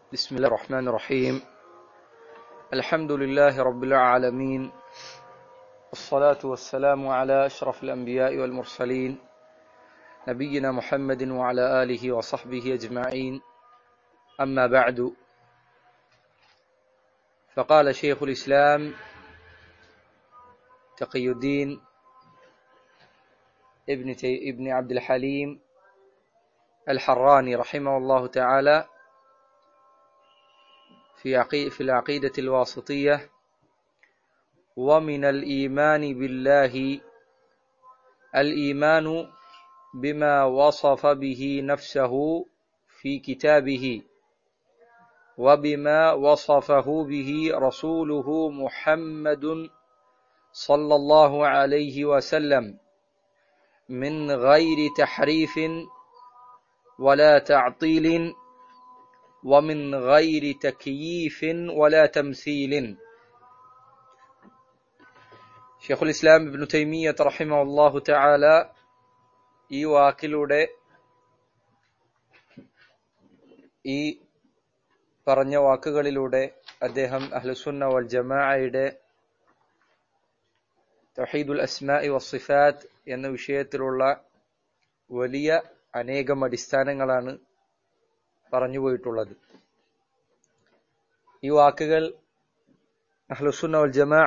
بسم الله الرحمن الرحيم الحمد لله رب العالمين والصلاة والسلام على أشرف الأنبياء والمرسلين نبينا محمد وعلى آله وصحبه أجمعين أما بعد فقال شيخ الإسلام تقي الدين ابن, تي ابن عبد الحليم الحراني رحمه الله تعالى في عقي في العقيدة الواسطية ومن الإيمان بالله الإيمان بما وصف به نفسه في كتابه وبما وصفه به رسوله محمد صلى الله عليه وسلم من غير تحريف ولا تعطيل ومن غير تكييف ولا تمثيل ഷെയ്ഖുൽ ഇസ്ലാം ഇബ്നു തൈമിയ്യത്ത് റഹിമഹുല്ലാഹു തആല ഈ വാക്കിലൂടെ ഈ പറഞ്ഞ വാക്കുകളിലൂടെ അദ്ദേഹം അഹ്ലുസുന്ന വൽ ജമാഅയുടെ തൗഹീദുൽ അസ്മാഇ വസ്സിഫാത്ത് എന്ന വിഷയത്തിലുള്ള വലിയ അനേകം അടിസ്ഥാനങ്ങളാണ് പറഞ്ഞു പോയിട്ടുള്ളത് ഈ വാക്കുകൾ അഹ്ലുസുന്ന വൽ ജമാഅ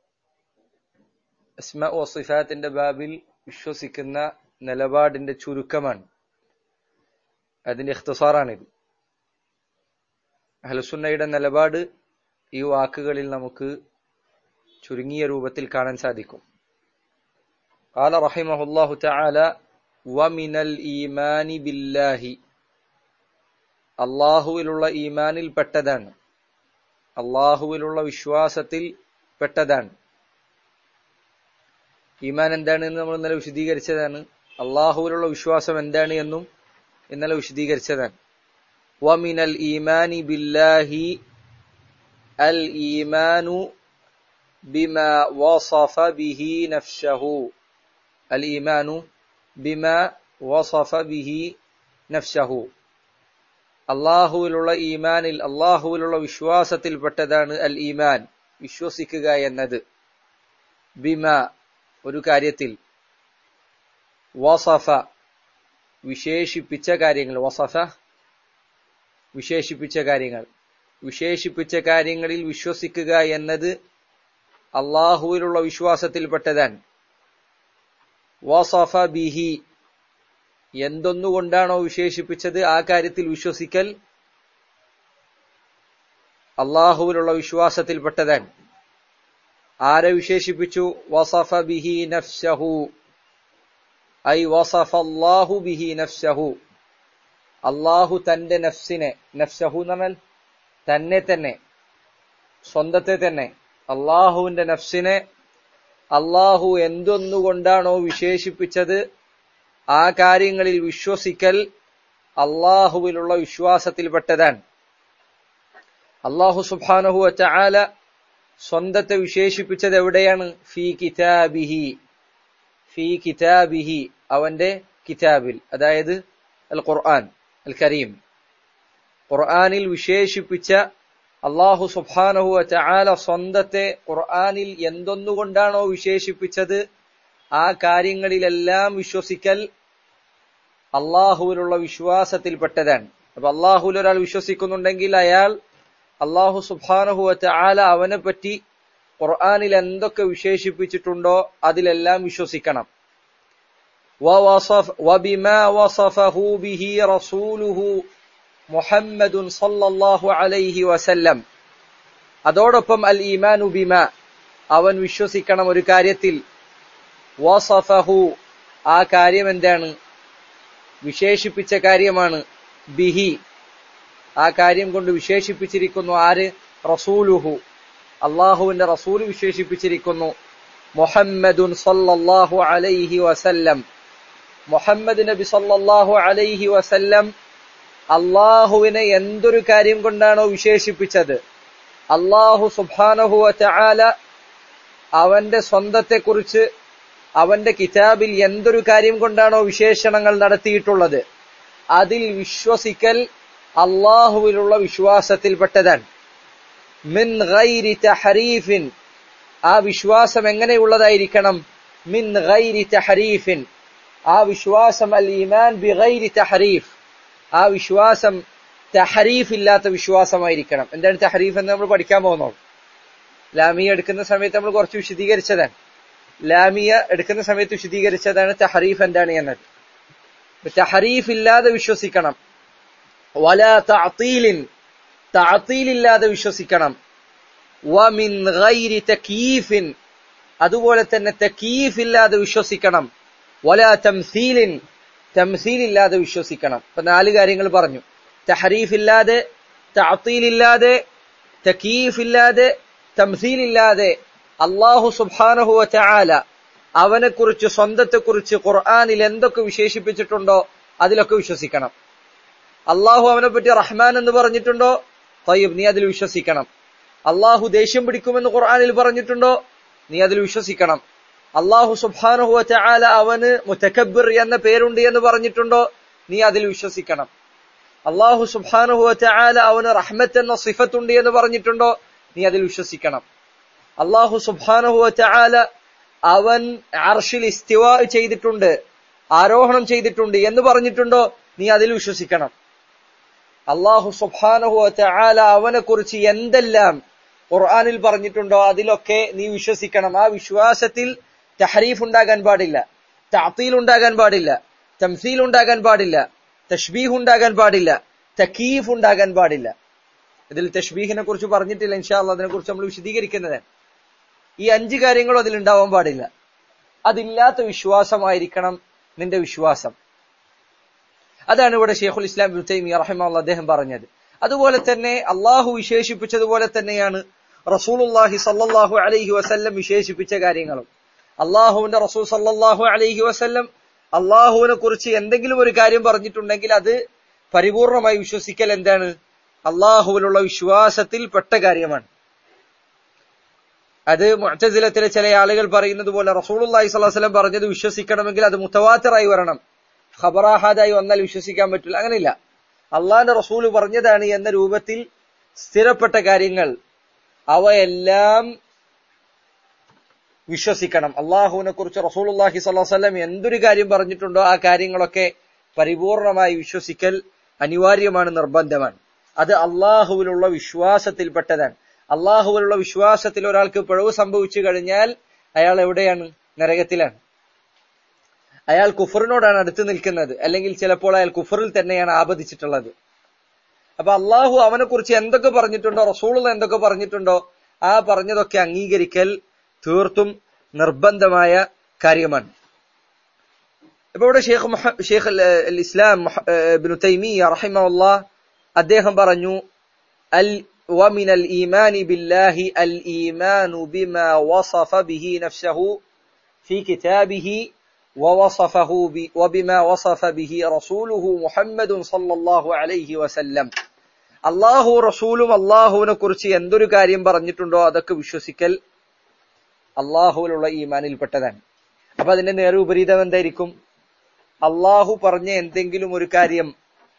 അസ്മ വസിഫാത്തിന്റെ ബാബിൽ വിശ്വസിക്കുന്ന നിലപാടിന്റെ ചുരുക്കമാണ് അതിന്റെ ഇഖ്തിസാറാണിത് അഹ്ലുസുന്നയുടെ നിലപാട് ഈ വാക്കുകളിൽ നമുക്ക് ചുരുങ്ങിയ രൂപത്തിൽ കാണാൻ സാധിക്കും قال رحمه الله تعالى ومن الإيمان بالله അള്ളാഹുവിലുള്ള ഈമാനിൽ പെട്ടതാണ് അള്ളാഹുവിലുള്ള വിശ്വാസത്തിൽ പെട്ടതാണ് ഈമാൻ എന്താണ് എന്ന് നമ്മൾ ഇന്നലെ വിശദീകരിച്ചതാണ് അള്ളാഹുവിലുള്ള വിശ്വാസം എന്താണ് എന്നും ഇന്നലെ വിശദീകരിച്ചതാണ് വമിനൽ ഈമാനി ബില്ലാഹി അൽ ഈമാനു ബിമ വസഫ ബിഹി നഫ്സഹു അൽ ഈമാനു ബിമ വസഫ ബിഹി നഫ്സഹു അള്ളാഹുവിലുള്ള ഈമാനിൽ അള്ളാഹുവിലുള്ള വിശ്വാസത്തിൽപ്പെട്ടതാണ് അൽ ഈമാൻ വിശ്വസിക്കുക എന്നത് ബിമ ഒരു കാര്യത്തിൽ വസഫ വിശേഷിപ്പിച്ച കാര്യങ്ങൾ വസഫ വിശേഷിപ്പിച്ച കാര്യങ്ങൾ വിശേഷിപ്പിച്ച കാര്യങ്ങളിൽ വിശ്വസിക്കുക എന്നത് അള്ളാഹുവിലുള്ള വിശ്വാസത്തിൽപ്പെട്ടതാണ് വസഫ ബിഹി എന്തൊന്നുകൊണ്ടാണോ വിശേഷിപ്പിച്ചത് ആ കാര്യത്തിൽ വിശ്വസിക്കൽ അള്ളാഹുവിലുള്ള വിശ്വാസത്തിൽപ്പെട്ടതാണ് ആരെ വിശേഷിപ്പിച്ചു വസഫ ബിഹി നഫ്സഹു ഐ വസഫ അല്ലാഹു ബിഹി നഫ്സഹു അള്ളാഹു തന്റെ നഫ്സിനെ നഫ്സഹു എന്ന് പറഞ്ഞാൽ തന്നെ തന്നെ സ്വന്തത്തെ തന്നെ അള്ളാഹുവിന്റെ നഫ്സിനെ അള്ളാഹു എന്തൊന്നുകൊണ്ടാണോ വിശേഷിപ്പിച്ചത് ആ കാര്യങ്ങളിൽ വിശ്വസിക്കൽ അള്ളാഹുവിലുള്ള വിശ്വാസത്തിൽപ്പെട്ടതാണ് അള്ളാഹു സുബാനഹു ചാല സ്വന്തത്തെ വിശേഷിപ്പിച്ചത് എവിടെയാണ് ഫി കിതാബിഹി ഫി കിതാബിഹി അവന്റെ കിതാബിൽ അതായത് അൽ ഖുർആൻ അൽ കരീം ഖുർആനിൽ വിശേഷിപ്പിച്ച അള്ളാഹു സുബാനഹു ചാല സ്വന്തത്തെ ഖുർആനിൽ എന്തൊന്നുകൊണ്ടാണോ വിശേഷിപ്പിച്ചത് ആ കാര്യങ്ങളിലെല്ലാം വിശ്വസിക്കൽ അള്ളാഹുവിലുള്ള വിശ്വാസത്തിൽപ്പെട്ടതാണ് അപ്പൊ അള്ളാഹുവിൽ ഒരാൾ വിശ്വസിക്കുന്നുണ്ടെങ്കിൽ അയാൾ അള്ളാഹു സുബാനഹുവറ്റ ആല അവനെ പറ്റി ഖുർആാനിൽ എന്തൊക്കെ വിശേഷിപ്പിച്ചിട്ടുണ്ടോ അതിലെല്ലാം വിശ്വസിക്കണം മുഹമ്മദുൻ സല്ലല്ലാഹു അലൈഹി വസല്ലം അതോടൊപ്പം അൽ ഈമാനു ബിമ അവൻ വിശ്വസിക്കണം ഒരു കാര്യത്തിൽ വസഫഹു ആ കാര്യം എന്താണ് വിശേഷിപ്പിച്ച കാര്യമാണ് ബിഹി ആ കാര്യം കൊണ്ട് വിശേഷിപ്പിച്ചിരിക്കുന്നു ആര് റസൂലുഹു അള്ളാഹുവിന്റെ റസൂൽ വിശേഷിപ്പിച്ചിരിക്കുന്നു മുഹമ്മദുൻ സല്ലല്ലാഹു അലൈഹി വസല്ലം മുഹമ്മദ് നബി സല്ലല്ലാഹു അലൈഹി വസല്ലം അള്ളാഹുവിനെ എന്തൊരു കാര്യം കൊണ്ടാണോ വിശേഷിപ്പിച്ചത് അള്ളാഹു സുബാനഹു ചാല അവന്റെ സ്വന്തത്തെക്കുറിച്ച് അവന്റെ കിതാബിൽ എന്തൊരു കാര്യം കൊണ്ടാണോ വിശേഷണങ്ങൾ നടത്തിയിട്ടുള്ളത് അതിൽ വിശ്വസിക്കൽ അള്ളാഹുവിലുള്ള വിശ്വാസത്തിൽപ്പെട്ടതാണ് മിൻ ഗൈരി തഹരീഫിൻ ആ വിശ്വാസം എങ്ങനെയുള്ളതായിരിക്കണം മിൻ ഗൈരി തഹരീഫിൻ ആ വിശ്വാസം അൽ ഈമാൻ ബി ഗൈരി തഹരീഫ് ആ വിശ്വാസം തഹരീഫ് ഇല്ലാത്ത വിശ്വാസമായിരിക്കണം എന്താണ് തഹരീഫ് എന്ന് നമ്മൾ പഠിക്കാൻ പോകുന്നത് ലാമിയ എടുക്കുന്ന സമയത്ത് നമ്മൾ കുറച്ച് വിശദീകരിച്ചതാണ് ലാമിയ എടുക്കുന്ന സമയത്ത് വിശദീകരിച്ചതാണ് തഹരീഫ് എന്താണ് എന്നത് തഹരീഫ് ഇല്ലാതെ വിശ്വസിക്കണം വല തഅത്തീലിൻ തഅത്തീലില്ലാതെ വിശ്വസിക്കണം വമിൻ ഗൈരി തകീഫിൻ അതുപോലെ തന്നെ തകീഫ് ഇല്ലാതെ വിശ്വസിക്കണം വല തംസീലിൻ തംസീൽ ഇല്ലാതെ വിശ്വസിക്കണം ഇപ്പൊ നാല് കാര്യങ്ങൾ പറഞ്ഞു തഹരീഫ് ഇല്ലാതെ തഅത്തീൽ ഇല്ലാതെ തകീഫ് ഇല്ലാതെ തംസീൽ ഇല്ലാതെ അള്ളാഹു സുബ്ഹാനഹു വതആല അവനെക്കുറിച്ച് സ്വന്തത്തെക്കുറിച്ച് ഖുർആനിൽ എന്തൊക്കെ വിശേഷിപ്പിച്ചിട്ടുണ്ടോ അതിലൊക്കെ വിശ്വസിക്കണം അള്ളാഹു അവനെ പറ്റി റഹ്മാൻ എന്ന് പറഞ്ഞിട്ടുണ്ടോ തയ്യബ് നീ അതിൽ വിശ്വസിക്കണം അള്ളാഹു ദേഷ്യം പിടിക്കുമെന്ന് ഖുർആനിൽ പറഞ്ഞിട്ടുണ്ടോ നീ അതിൽ വിശ്വസിക്കണം അള്ളാഹു സുബ്ഹാനഹു വതആല അവന് മുതക്കബ്ബിർ എന്ന പേരുണ്ട് എന്ന് പറഞ്ഞിട്ടുണ്ടോ നീ അതിൽ വിശ്വസിക്കണം അള്ളാഹു സുബ്ഹാനഹു വതആല അവന് റഹ്മത്ത് എന്ന സിഫത്തുണ്ട് എന്ന് പറഞ്ഞിട്ടുണ്ടോ നീ അതിൽ വിശ്വസിക്കണം അള്ളാഹു സുബ്ഹാനഹു വതആല അവൻ അർഷിൽ ഇസ്തിവാ ചെയ്തിട്ടുണ്ട് ആരോഹണം ചെയ്തിട്ടുണ്ട് എന്ന് പറഞ്ഞിട്ടുണ്ടോ നീ അതിൽ വിശ്വസിക്കണം അള്ളാഹു സുബ്ഹാനഹു വതആല അവനെ കുറിച്ച് എന്തെല്ലാം ഖുർആനിൽ പറഞ്ഞിട്ടുണ്ടോ അതിലൊക്കെ നീ വിശ്വസിക്കണം ആ വിശ്വാസത്തിൽ തഹരീഫ് ഉണ്ടാകാൻ പാടില്ല തഅത്തീൽ ഉണ്ടാകാൻ പാടില്ല തംസീൽ ഉണ്ടാകാൻ പാടില്ല തഷ്ബീഹ് ഉണ്ടാകാൻ പാടില്ല തക്കീഫ് ഉണ്ടാകാൻ പാടില്ല ഇതിൽ തഷ്ബീഹിനെ കുറിച്ച് പറഞ്ഞിട്ടില്ല ഇൻഷാല്ല അതിനെ കുറിച്ച് നമ്മൾ വിശദീകരിക്കുന്നത് ഈ അഞ്ച് കാര്യങ്ങളും അതിൽ ഉണ്ടാവാൻ പാടില്ല അതില്ലാത്ത വിശ്വാസമായിരിക്കണം നിന്റെ വിശ്വാസം അതാണ് ഇവിടെ ഷെയ്ഖുൽ ഇസ്ലാം ബുത്തൈമി റഹിമുള്ള അദ്ദേഹം പറഞ്ഞത് അതുപോലെ തന്നെ അള്ളാഹു വിശേഷിപ്പിച്ചതുപോലെ തന്നെയാണ് റസൂലുല്ലാഹി സല്ലല്ലാഹു അലൈഹി വസല്ലം വിശേഷിപ്പിച്ച കാര്യങ്ങളും അള്ളാഹുവിന്റെ റസൂൽ സല്ലല്ലാഹു അലൈഹി വസല്ലം അള്ളാഹുവിനെ കുറിച്ച് എന്തെങ്കിലും ഒരു കാര്യം പറഞ്ഞിട്ടുണ്ടെങ്കിൽ അത് പരിപൂർണമായി വിശ്വസിക്കൽ എന്താണ് അള്ളാഹുവിലുള്ള വിശ്വാസത്തിൽ പെട്ട കാര്യമാണ് അത് മുഅ്തസിലത്തിലെ ചില ആളുകൾ പറയുന്നത് പോലെ റസൂലുള്ളാഹി സ്വല്ലല്ലാഹു അലൈഹി വസല്ലം പറഞ്ഞത് വിശ്വസിക്കണമെങ്കിൽ അത് മുത്തവാത്തിറായി വരണം ഖബറാഹാദായി വന്നാൽ വിശ്വസിക്കാൻ പറ്റില്ല അങ്ങനെയില്ല അള്ളാഹിന്റെ റസൂല് പറഞ്ഞതാണ് എന്ന രൂപത്തിൽ സ്ഥിരപ്പെട്ട കാര്യങ്ങൾ അവയെല്ലാം വിശ്വസിക്കണം അള്ളാഹുവിനെ കുറിച്ച് റസൂലുള്ളാഹി സ്വല്ലല്ലാഹു അലൈഹി വസല്ലം എന്തൊരു കാര്യം പറഞ്ഞിട്ടുണ്ടോ ആ കാര്യങ്ങളൊക്കെ പരിപൂർണമായി വിശ്വസിക്കൽ അനിവാര്യമാണ് നിർബന്ധമാണ് അത് അള്ളാഹുവിലുള്ള വിശ്വാസത്തിൽപ്പെട്ടതാണ് അള്ളാഹുവിലുള്ള വിശ്വാസത്തിൽ ഒരാൾക്ക് പിഴവ് സംഭവിച്ചു കഴിഞ്ഞാൽ അയാൾ എവിടെയാണ് നരകത്തിലാണ് അയാൾ കുഫറിനോടാണ് അടുത്ത് നിൽക്കുന്നത് അല്ലെങ്കിൽ ചിലപ്പോൾ അയാൾ കുഫറിൽ തന്നെയാണ് ആപതിച്ചിട്ടുള്ളത് അപ്പൊ അള്ളാഹു അവനെ കുറിച്ച് എന്തൊക്കെ പറഞ്ഞിട്ടുണ്ടോ റസൂൾ എന്തൊക്കെ പറഞ്ഞിട്ടുണ്ടോ ആ പറഞ്ഞതൊക്കെ അംഗീകരിക്കൽ തീർത്തും നിർബന്ധമായ കാര്യമാണ് ഇപ്പൊ ഇവിടെ ഷെയ്ഖ് ഷെയ്ഖ് ഇസ്ലാം ബിനു തൈമിയ റഹിമല്ല അദ്ദേഹം പറഞ്ഞു അൽ ومن الإيمان بالله الإيمان بما وصف به نفسه في كتابه ووصفه ب وبما وصف به رسوله محمد صلى الله عليه وسلم അള്ളാഹു റസൂലും അള്ളാഹുവിനെ കുറിച്ച് എന്തൊരു കാര്യം പറഞ്ഞിട്ടുണ്ടോ അതൊക്കെ വിശ്വസിക്കൽ അള്ളാഹുവിലുള്ള ഈമാനിൽപ്പെട്ടതാണ് അപ്പൊ അതിന്റെ നേരെ വിപരീതം എന്തായിരിക്കും അള്ളാഹു പറഞ്ഞ എന്തെങ്കിലും ഒരു കാര്യം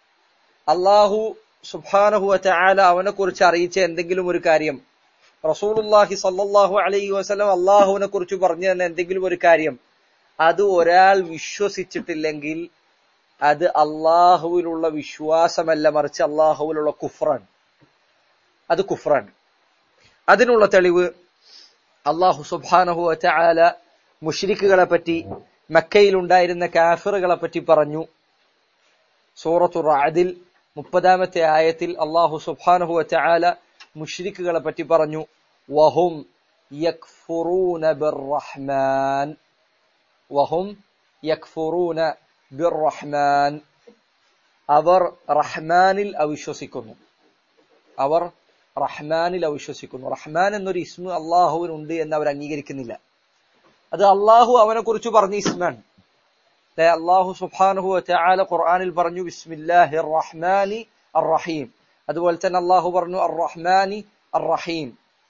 അള്ളാഹു സുബാനഹുവ ചാല അവനെ കുറിച്ച് അറിയിച്ച എന്തെങ്കിലും ഒരു കാര്യം റസൂലുല്ലാഹി സല്ലാഹു അലൈഹി വസ്ലം അള്ളാഹുവിനെ കുറിച്ച് പറഞ്ഞു തന്നെ എന്തെങ്കിലും ഒരു കാര്യം അത് ഒരാൾ വിശ്വസിച്ചിട്ടില്ലെങ്കിൽ അത് അള്ളാഹുവിലുള്ള വിശ്വാസമല്ല മറിച്ച് അള്ളാഹുവിലുള്ള കുഫ്രാൻ അത് കുഫ്രാൻ അതിനുള്ള തെളിവ് അള്ളാഹു സുബാനഹു ചാല മുഷ്രിക്കുകളെ പറ്റി മക്കയിലുണ്ടായിരുന്ന കാഫിറുകളെ പറ്റി പറഞ്ഞു സൂറത്തു റാദിൽ മുപ്പതാമത്തെ ആയത്തിൽ അള്ളാഹു സുബാനഹു ചാല മുഷ്രിക്കുകളെ പറ്റി പറഞ്ഞു വഹും യക്ഫുറൂന ബിർറഹ്മാൻ വഹും യക്ഫുറൂന ബിർറഹ്മാൻ അവർ റഹ്മാനിൽ അവിശ്വസിക്കുന്നു അവർ റഹ്മാനിൽ അവിശ്വസിക്കുന്നു റഹ്മാൻ എന്നൊരു ഇസ്മു അള്ളാഹുവിനുണ്ട് എന്ന് അവർ അംഗീകരിക്കുന്നില്ല അത് അള്ളാഹു അവനെ കുറിച്ച് പറഞ്ഞ ഇസ്മാണ് അള്ളാഹു സുബാനുഹു ചാല ഖുർആാനിൽ പറഞ്ഞു ബിസ്മില്ലാഹി റഹ്മാനി അർ റഹീം അതുപോലെ തന്നെ അള്ളാഹു പറഞ്ഞു അർ റഹ്മാനി അർ റഹീം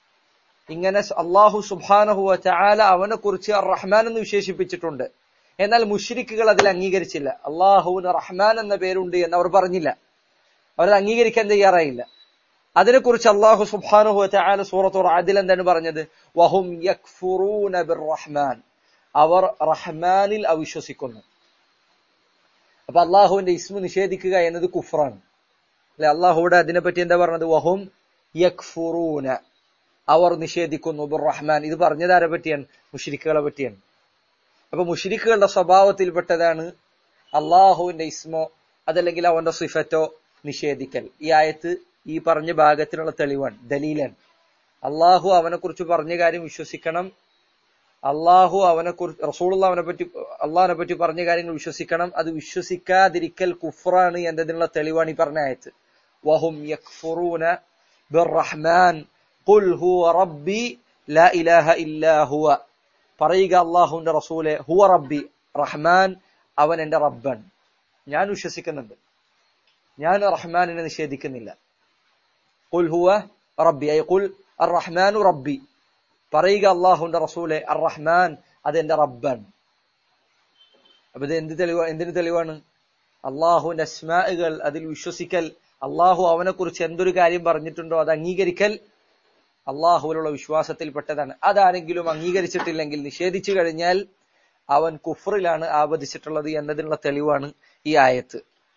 ഇങ്ങനെ അള്ളാഹു സുബാനഹു ചാല അവനെ കുറിച്ച് അർ റഹ്മാൻ എന്ന് വിശേഷിപ്പിച്ചിട്ടുണ്ട് എന്നാൽ മുഷ്രിക്കുകൾ അതിൽ അംഗീകരിച്ചില്ല അള്ളാഹുവിന് റഹ്മാൻ എന്ന പേരുണ്ട് എന്ന് അവർ പറഞ്ഞില്ല അവരത് അംഗീകരിക്കാൻ തയ്യാറായില്ല അതിനെക്കുറിച്ച് അള്ളാഹു സുബ്ഹാനഹു വതആല സൂറത്തു റാദിൽ എന്താണ് പറഞ്ഞത് വഹും യക്ഫുറൂന ബിർറഹ്മാൻ അവർ റഹ്മാനിൽ അവിശ്വസിക്കുന്നു അപ്പൊ അള്ളാഹുവിന്റെ ഇസ്മു നിഷേധിക്കുക എന്നത് കുഫ്രാണ് അല്ലെ അള്ളാഹുവിടെ അതിനെപ്പറ്റി എന്താ പറഞ്ഞത് വഹും യക്ഫുറൂന അവർ നിഷേധിക്കുന്നു ബിർറഹ്മാൻ ഇത് പറഞ്ഞത് ആരെ പറ്റിയാണ് മുഷിരിക്കുകളെ പറ്റിയാണ് അപ്പൊ മുഷിരിക്കുകളുടെ സ്വഭാവത്തിൽപ്പെട്ടതാണ് അള്ളാഹുവിന്റെ ഇസ്മോ അതല്ലെങ്കിൽ അവന്റെ സിഫറ്റോ നിഷേധിക്കൽ ഈ ആയത്ത് ഈ പറഞ്ഞ ഭാഗത്തിനുള്ള തെളിവാണ് ദലീലാണ് അള്ളാഹു അവനെ കുറിച്ച് പറഞ്ഞ കാര്യം വിശ്വസിക്കണം അള്ളാഹു അവനെ കുറിച്ച് റസൂൾ അവനെ പറ്റി അള്ളാഹിനെ പറ്റി പറഞ്ഞ കാര്യങ്ങൾ വിശ്വസിക്കണം അത് വിശ്വസിക്കാതിരിക്കൽ കുഫ്രാണ് എന്നതിനുള്ള തെളിവാണ് ഈ പറഞ്ഞ ആയത്ത് വഹും യക്ഫുറൂന ബിർറഹ്മാൻ ഖുൽ ഹുവ റബ്ബി ലാ ഇലാഹ ഇല്ലാ ഹുവ പറയുക അള്ളാഹുവിന്റെ റസൂലെ ഹുവ റബ്ബി റഹ്മാൻ അവൻ എന്റെ റബ്ബൻ ഞാൻ വിശ്വസിക്കുന്നുണ്ട് ഞാൻ റഹ്മാനിനെ നിഷേധിക്കുന്നില്ല ഖുൽ ഹുവ റബ്ബി ഐ ഖുൽ അർ റഹ്മാനു റബ്ബി പറയുക അള്ളാഹുവിന്റെ റസൂലെ അർ റഹ്മാൻ അത് എന്റെ റബ്ബൻ അപ്പൊ ഇത് എന്ത് തെളിവാ എന്തിന് തെളിവാണ് അള്ളാഹുവിന്റെ അസ്മാകൾ അതിൽ വിശ്വസിക്കൽ അള്ളാഹു അവനെ കുറിച്ച് എന്തൊരു കാര്യം പറഞ്ഞിട്ടുണ്ടോ അത് അംഗീകരിക്കൽ അള്ളാഹുവിലുള്ള വിശ്വാസത്തിൽപ്പെട്ടതാണ് അതാരെങ്കിലും അംഗീകരിച്ചിട്ടില്ലെങ്കിൽ നിഷേധിച്ചു കഴിഞ്ഞാൽ അവൻ കുഫറിലാണ് ആവധിച്ചിട്ടുള്ളത് എന്നതിനുള്ള തെളിവാണ് ഈ ആയത്ത്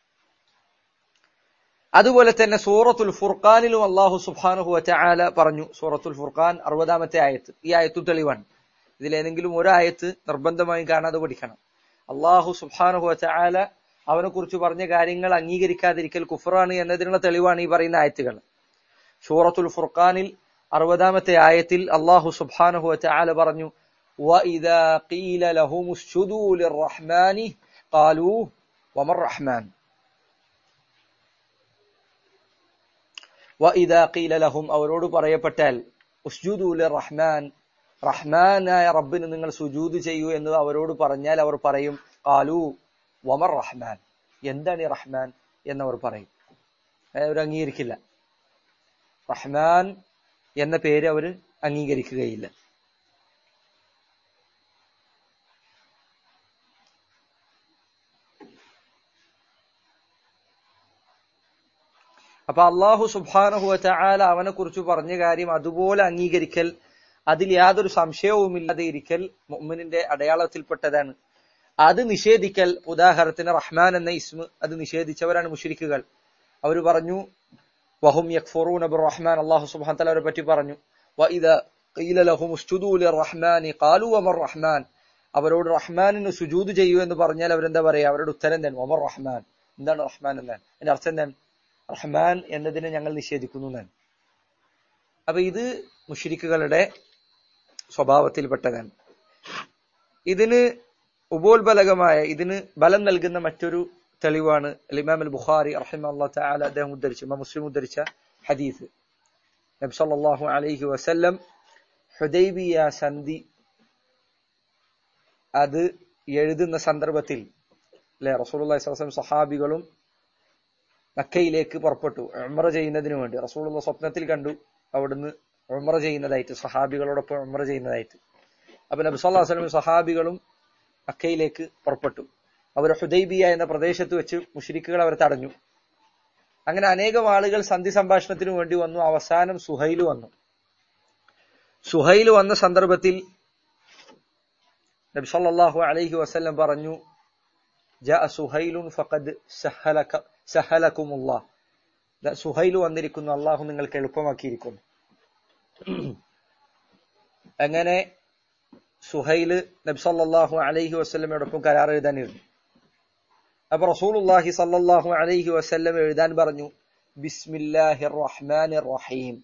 അതുപോലെ തന്നെ സൂറത്തുൽ ഫുർഖാനിലും അള്ളാഹു സുബാനുഹു വറ്റആല പറഞ്ഞു സൂറത്തുൽ ഫുർഖാൻ അറുപതാമത്തെ ആയത്ത് ഈ ആയത്തും തെളിവാണ് ഇതിലേതെങ്കിലും ഒരു ആയത്ത് നിർബന്ധമായും കാണാതെ പഠിക്കണം അള്ളാഹു സുബാനുഹു വറ്റആല അവനെ കുറിച്ച് പറഞ്ഞ കാര്യങ്ങൾ അംഗീകരിക്കാതിരിക്കൽ കുഫറാണ് എന്നതിനുള്ള തെളിവാണ് ഈ പറയുന്ന ആയത്തുകൾ സൂറത്തുൽ ഫുർഖാനിൽ അറുപതാമത്തെ ആയത്തിൽ അള്ളാഹു സുബാനുഹു വറ്റആല പറഞ്ഞു وَإِذَا قِيلَ لَهُمُ اسْجُدُوا لِلرَّحْمَنِ قَالُوا وَمَا الرَّحْمَنُ وَإِذَا قِيلَ لَهُمْ അവരോട് പറയപ്പെട്ടാൽ ഉസ്ജുദു റഹ്മാൻ റഹ്മാനായ റബ്ബിന് നിങ്ങൾ സുജൂദ് ചെയ്യൂ എന്ന് അവരോട് പറഞ്ഞാൽ അവർ പറയും കാലു വമർ റഹ്മാൻ എന്താണ് ഈ റഹ്മാൻ എന്നവർ പറയും അവർ അംഗീകരിക്കില്ല റഹ്മാൻ എന്ന പേര് അവർ അംഗീകരിക്കുകയില്ല അപ്പൊ അള്ളാഹു സുബാനഹു ചാല അവനെ കുറിച്ച് പറഞ്ഞ കാര്യം അതുപോലെ അംഗീകരിക്കൽ അതിൽ യാതൊരു സംശയവുമില്ലാതെ ഇരിക്കൽ മുഅ്മിനിന്റെ അടയാളത്തിൽപ്പെട്ടതാണ് അത് നിഷേധിക്കൽ ഉദാഹരണത്തിന് റഹ്മാൻ എന്ന ഇസ്മ അത് നിഷേധിച്ചവരാണ് മുഷിരിക്കുകൾ അവർ പറഞ്ഞു വഹും യക്ഫുറൂന റഹ്മാൻ അള്ളാഹു സുബ്ഹാനഹു തആല അവരെ പറ്റി പറഞ്ഞു വഇദാ ഖീല ലഹും ഉസ്ജുദൂ ലിർറഹ്മാനി ഖാലു വമർ റഹ്മാൻ അവരോട് റഹ്മാനിന് സുജൂദ് ചെയ്യൂ എന്ന് പറഞ്ഞാൽ അവരെന്താ പറയാ അവരുടെ ഉത്തരം എന്താണ് വമർ റഹ്മാൻ എന്താണ് റഹ്മാൻ എന്താണ് അതിന്റെ അർത്ഥം എന്താണ് റഹ്മാൻ എന്നതിനെ ഞങ്ങൾ നിഷേധിക്കുന്നു എന്നാണ് അപ്പൊ ഇത് മുഷിരിക്കുകളുടെ സ്വഭാവത്തിൽപ്പെട്ടതാണ് ഇതിന് ഉപോത്ബലകമായ ഇതിന് ബലം നൽകുന്ന മറ്റൊരു തെളിവാണ് ഇമാം അൽ ബുഖാരി റഹിമ അള്ളാഹു തആല അദ്ദേഹം ഉദ്ധരിച്ച ഇമാം മുസ്ലിം ഉദ്ധരിച്ച ഹദീസ് നബി സല്ലല്ലാഹു അലൈഹി വസല്ലം ഹുദൈബിയ സന്ധി അത് എഴുതുന്ന സന്ദർഭത്തിൽ അല്ലെ റസൂലുള്ളാഹി സ്വല്ലല്ലാഹു അലൈഹി വസല്ലം സഹാബികളും മക്കയിലേക്ക് പുറപ്പെട്ടു ഉംറ ചെയ്യുന്നതിന് വേണ്ടി റസൂലുള്ള സ്വപ്നത്തിൽ കണ്ടു അവിടുന്ന് ഉംറ ചെയ്യുന്നതായിട്ട് സഹാബികളോടൊപ്പം ഉംറ ചെയ്യുന്നതായിട്ട് അപ്പൊ നബി സല്ലല്ലാഹു അലൈഹി വസല്ലം സഹാബികളും മക്കയിലേക്ക് പുറപ്പെട്ടു അവർ ഹുദൈബിയ എന്ന പ്രദേശത്ത് വെച്ച് മുഷ്രിക്കുകൾ അവർ തടഞ്ഞു അങ്ങനെ അനേകം ആളുകൾ സന്ധി സംഭാഷണത്തിന് വേണ്ടി വന്നു അവസാനം സുഹൈല് വന്നു സുഹൈല് വന്ന സന്ദർഭത്തിൽ നബി സല്ലല്ലാഹു അലൈഹി വസല്ലം പറഞ്ഞു ജാഅ സുഹൈലുൻ ഫഖദ് സഹലക സഹലക്കുമുള്ള സുഹൈൽ വന്നിരിക്കുന്നു അള്ളാഹു നിങ്ങൾക്ക് എളുപ്പമാക്കിയിരിക്കുന്നു അങ്ങനെ സുഹൈല് നബ്സല്ലാഹു അലൈഹി വസ്ലമയോടൊപ്പം കരാർ എഴുതാനിരുന്നു അപ്പൊ റസൂലുല്ലാഹി സല്ലാഹു അലൈഹി വസ്ല്ലം എഴുതാൻ പറഞ്ഞു ബിസ്മില്ലാഹി റഹ്മാൻ റഹീം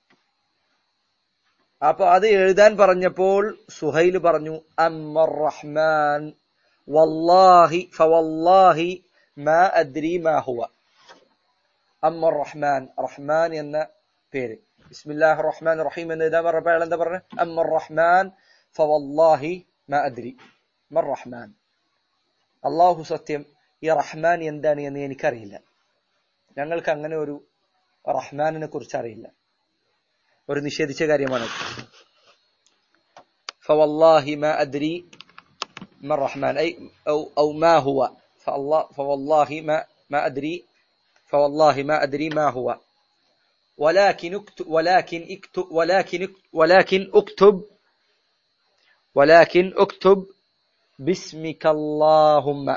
അപ്പൊ അത് എഴുതാൻ പറഞ്ഞപ്പോൾ സുഹൈൽ പറഞ്ഞു അമ്മർ റഹ്മാൻ വല്ലാഹി ഫവല്ലാഹി മാ അദ്രി മാ ഹുവ അമ്മ റഹ്മാൻ റഹ്മാൻ എന്ന പേര് ബിസ്മില്ലാഹി റഹ്മാൻ റഹീം എന്ന് എഴുതാൻ പറഞ്ഞപ്പോൾ അയാൾ എന്താ പറഞ്ഞത് അമ്മ റഹ്മാൻ ഫവല്ലാഹി മാ അദ്രി മർ റഹ്മാൻ അള്ളാഹു സത്യം ഈ റഹ്മാൻ എന്താണ് എന്ന് എനിക്കറിയില്ല ഞങ്ങൾക്ക് അങ്ങനെ ഒരു റഹ്മാനിനെ കുറിച്ച് അറിയില്ല ഒരു നിഷേധിച്ച കാര്യമാണ് فوالله ما أدري ما الرحمن أي أو, أو ما هو فالله فوالله ما ما أدري فوالله ما أدري ما هو ولكن اكتب ولكن اكتب ولكن اكتب ولكن اكتب ولكن اكتب باسمك اللهم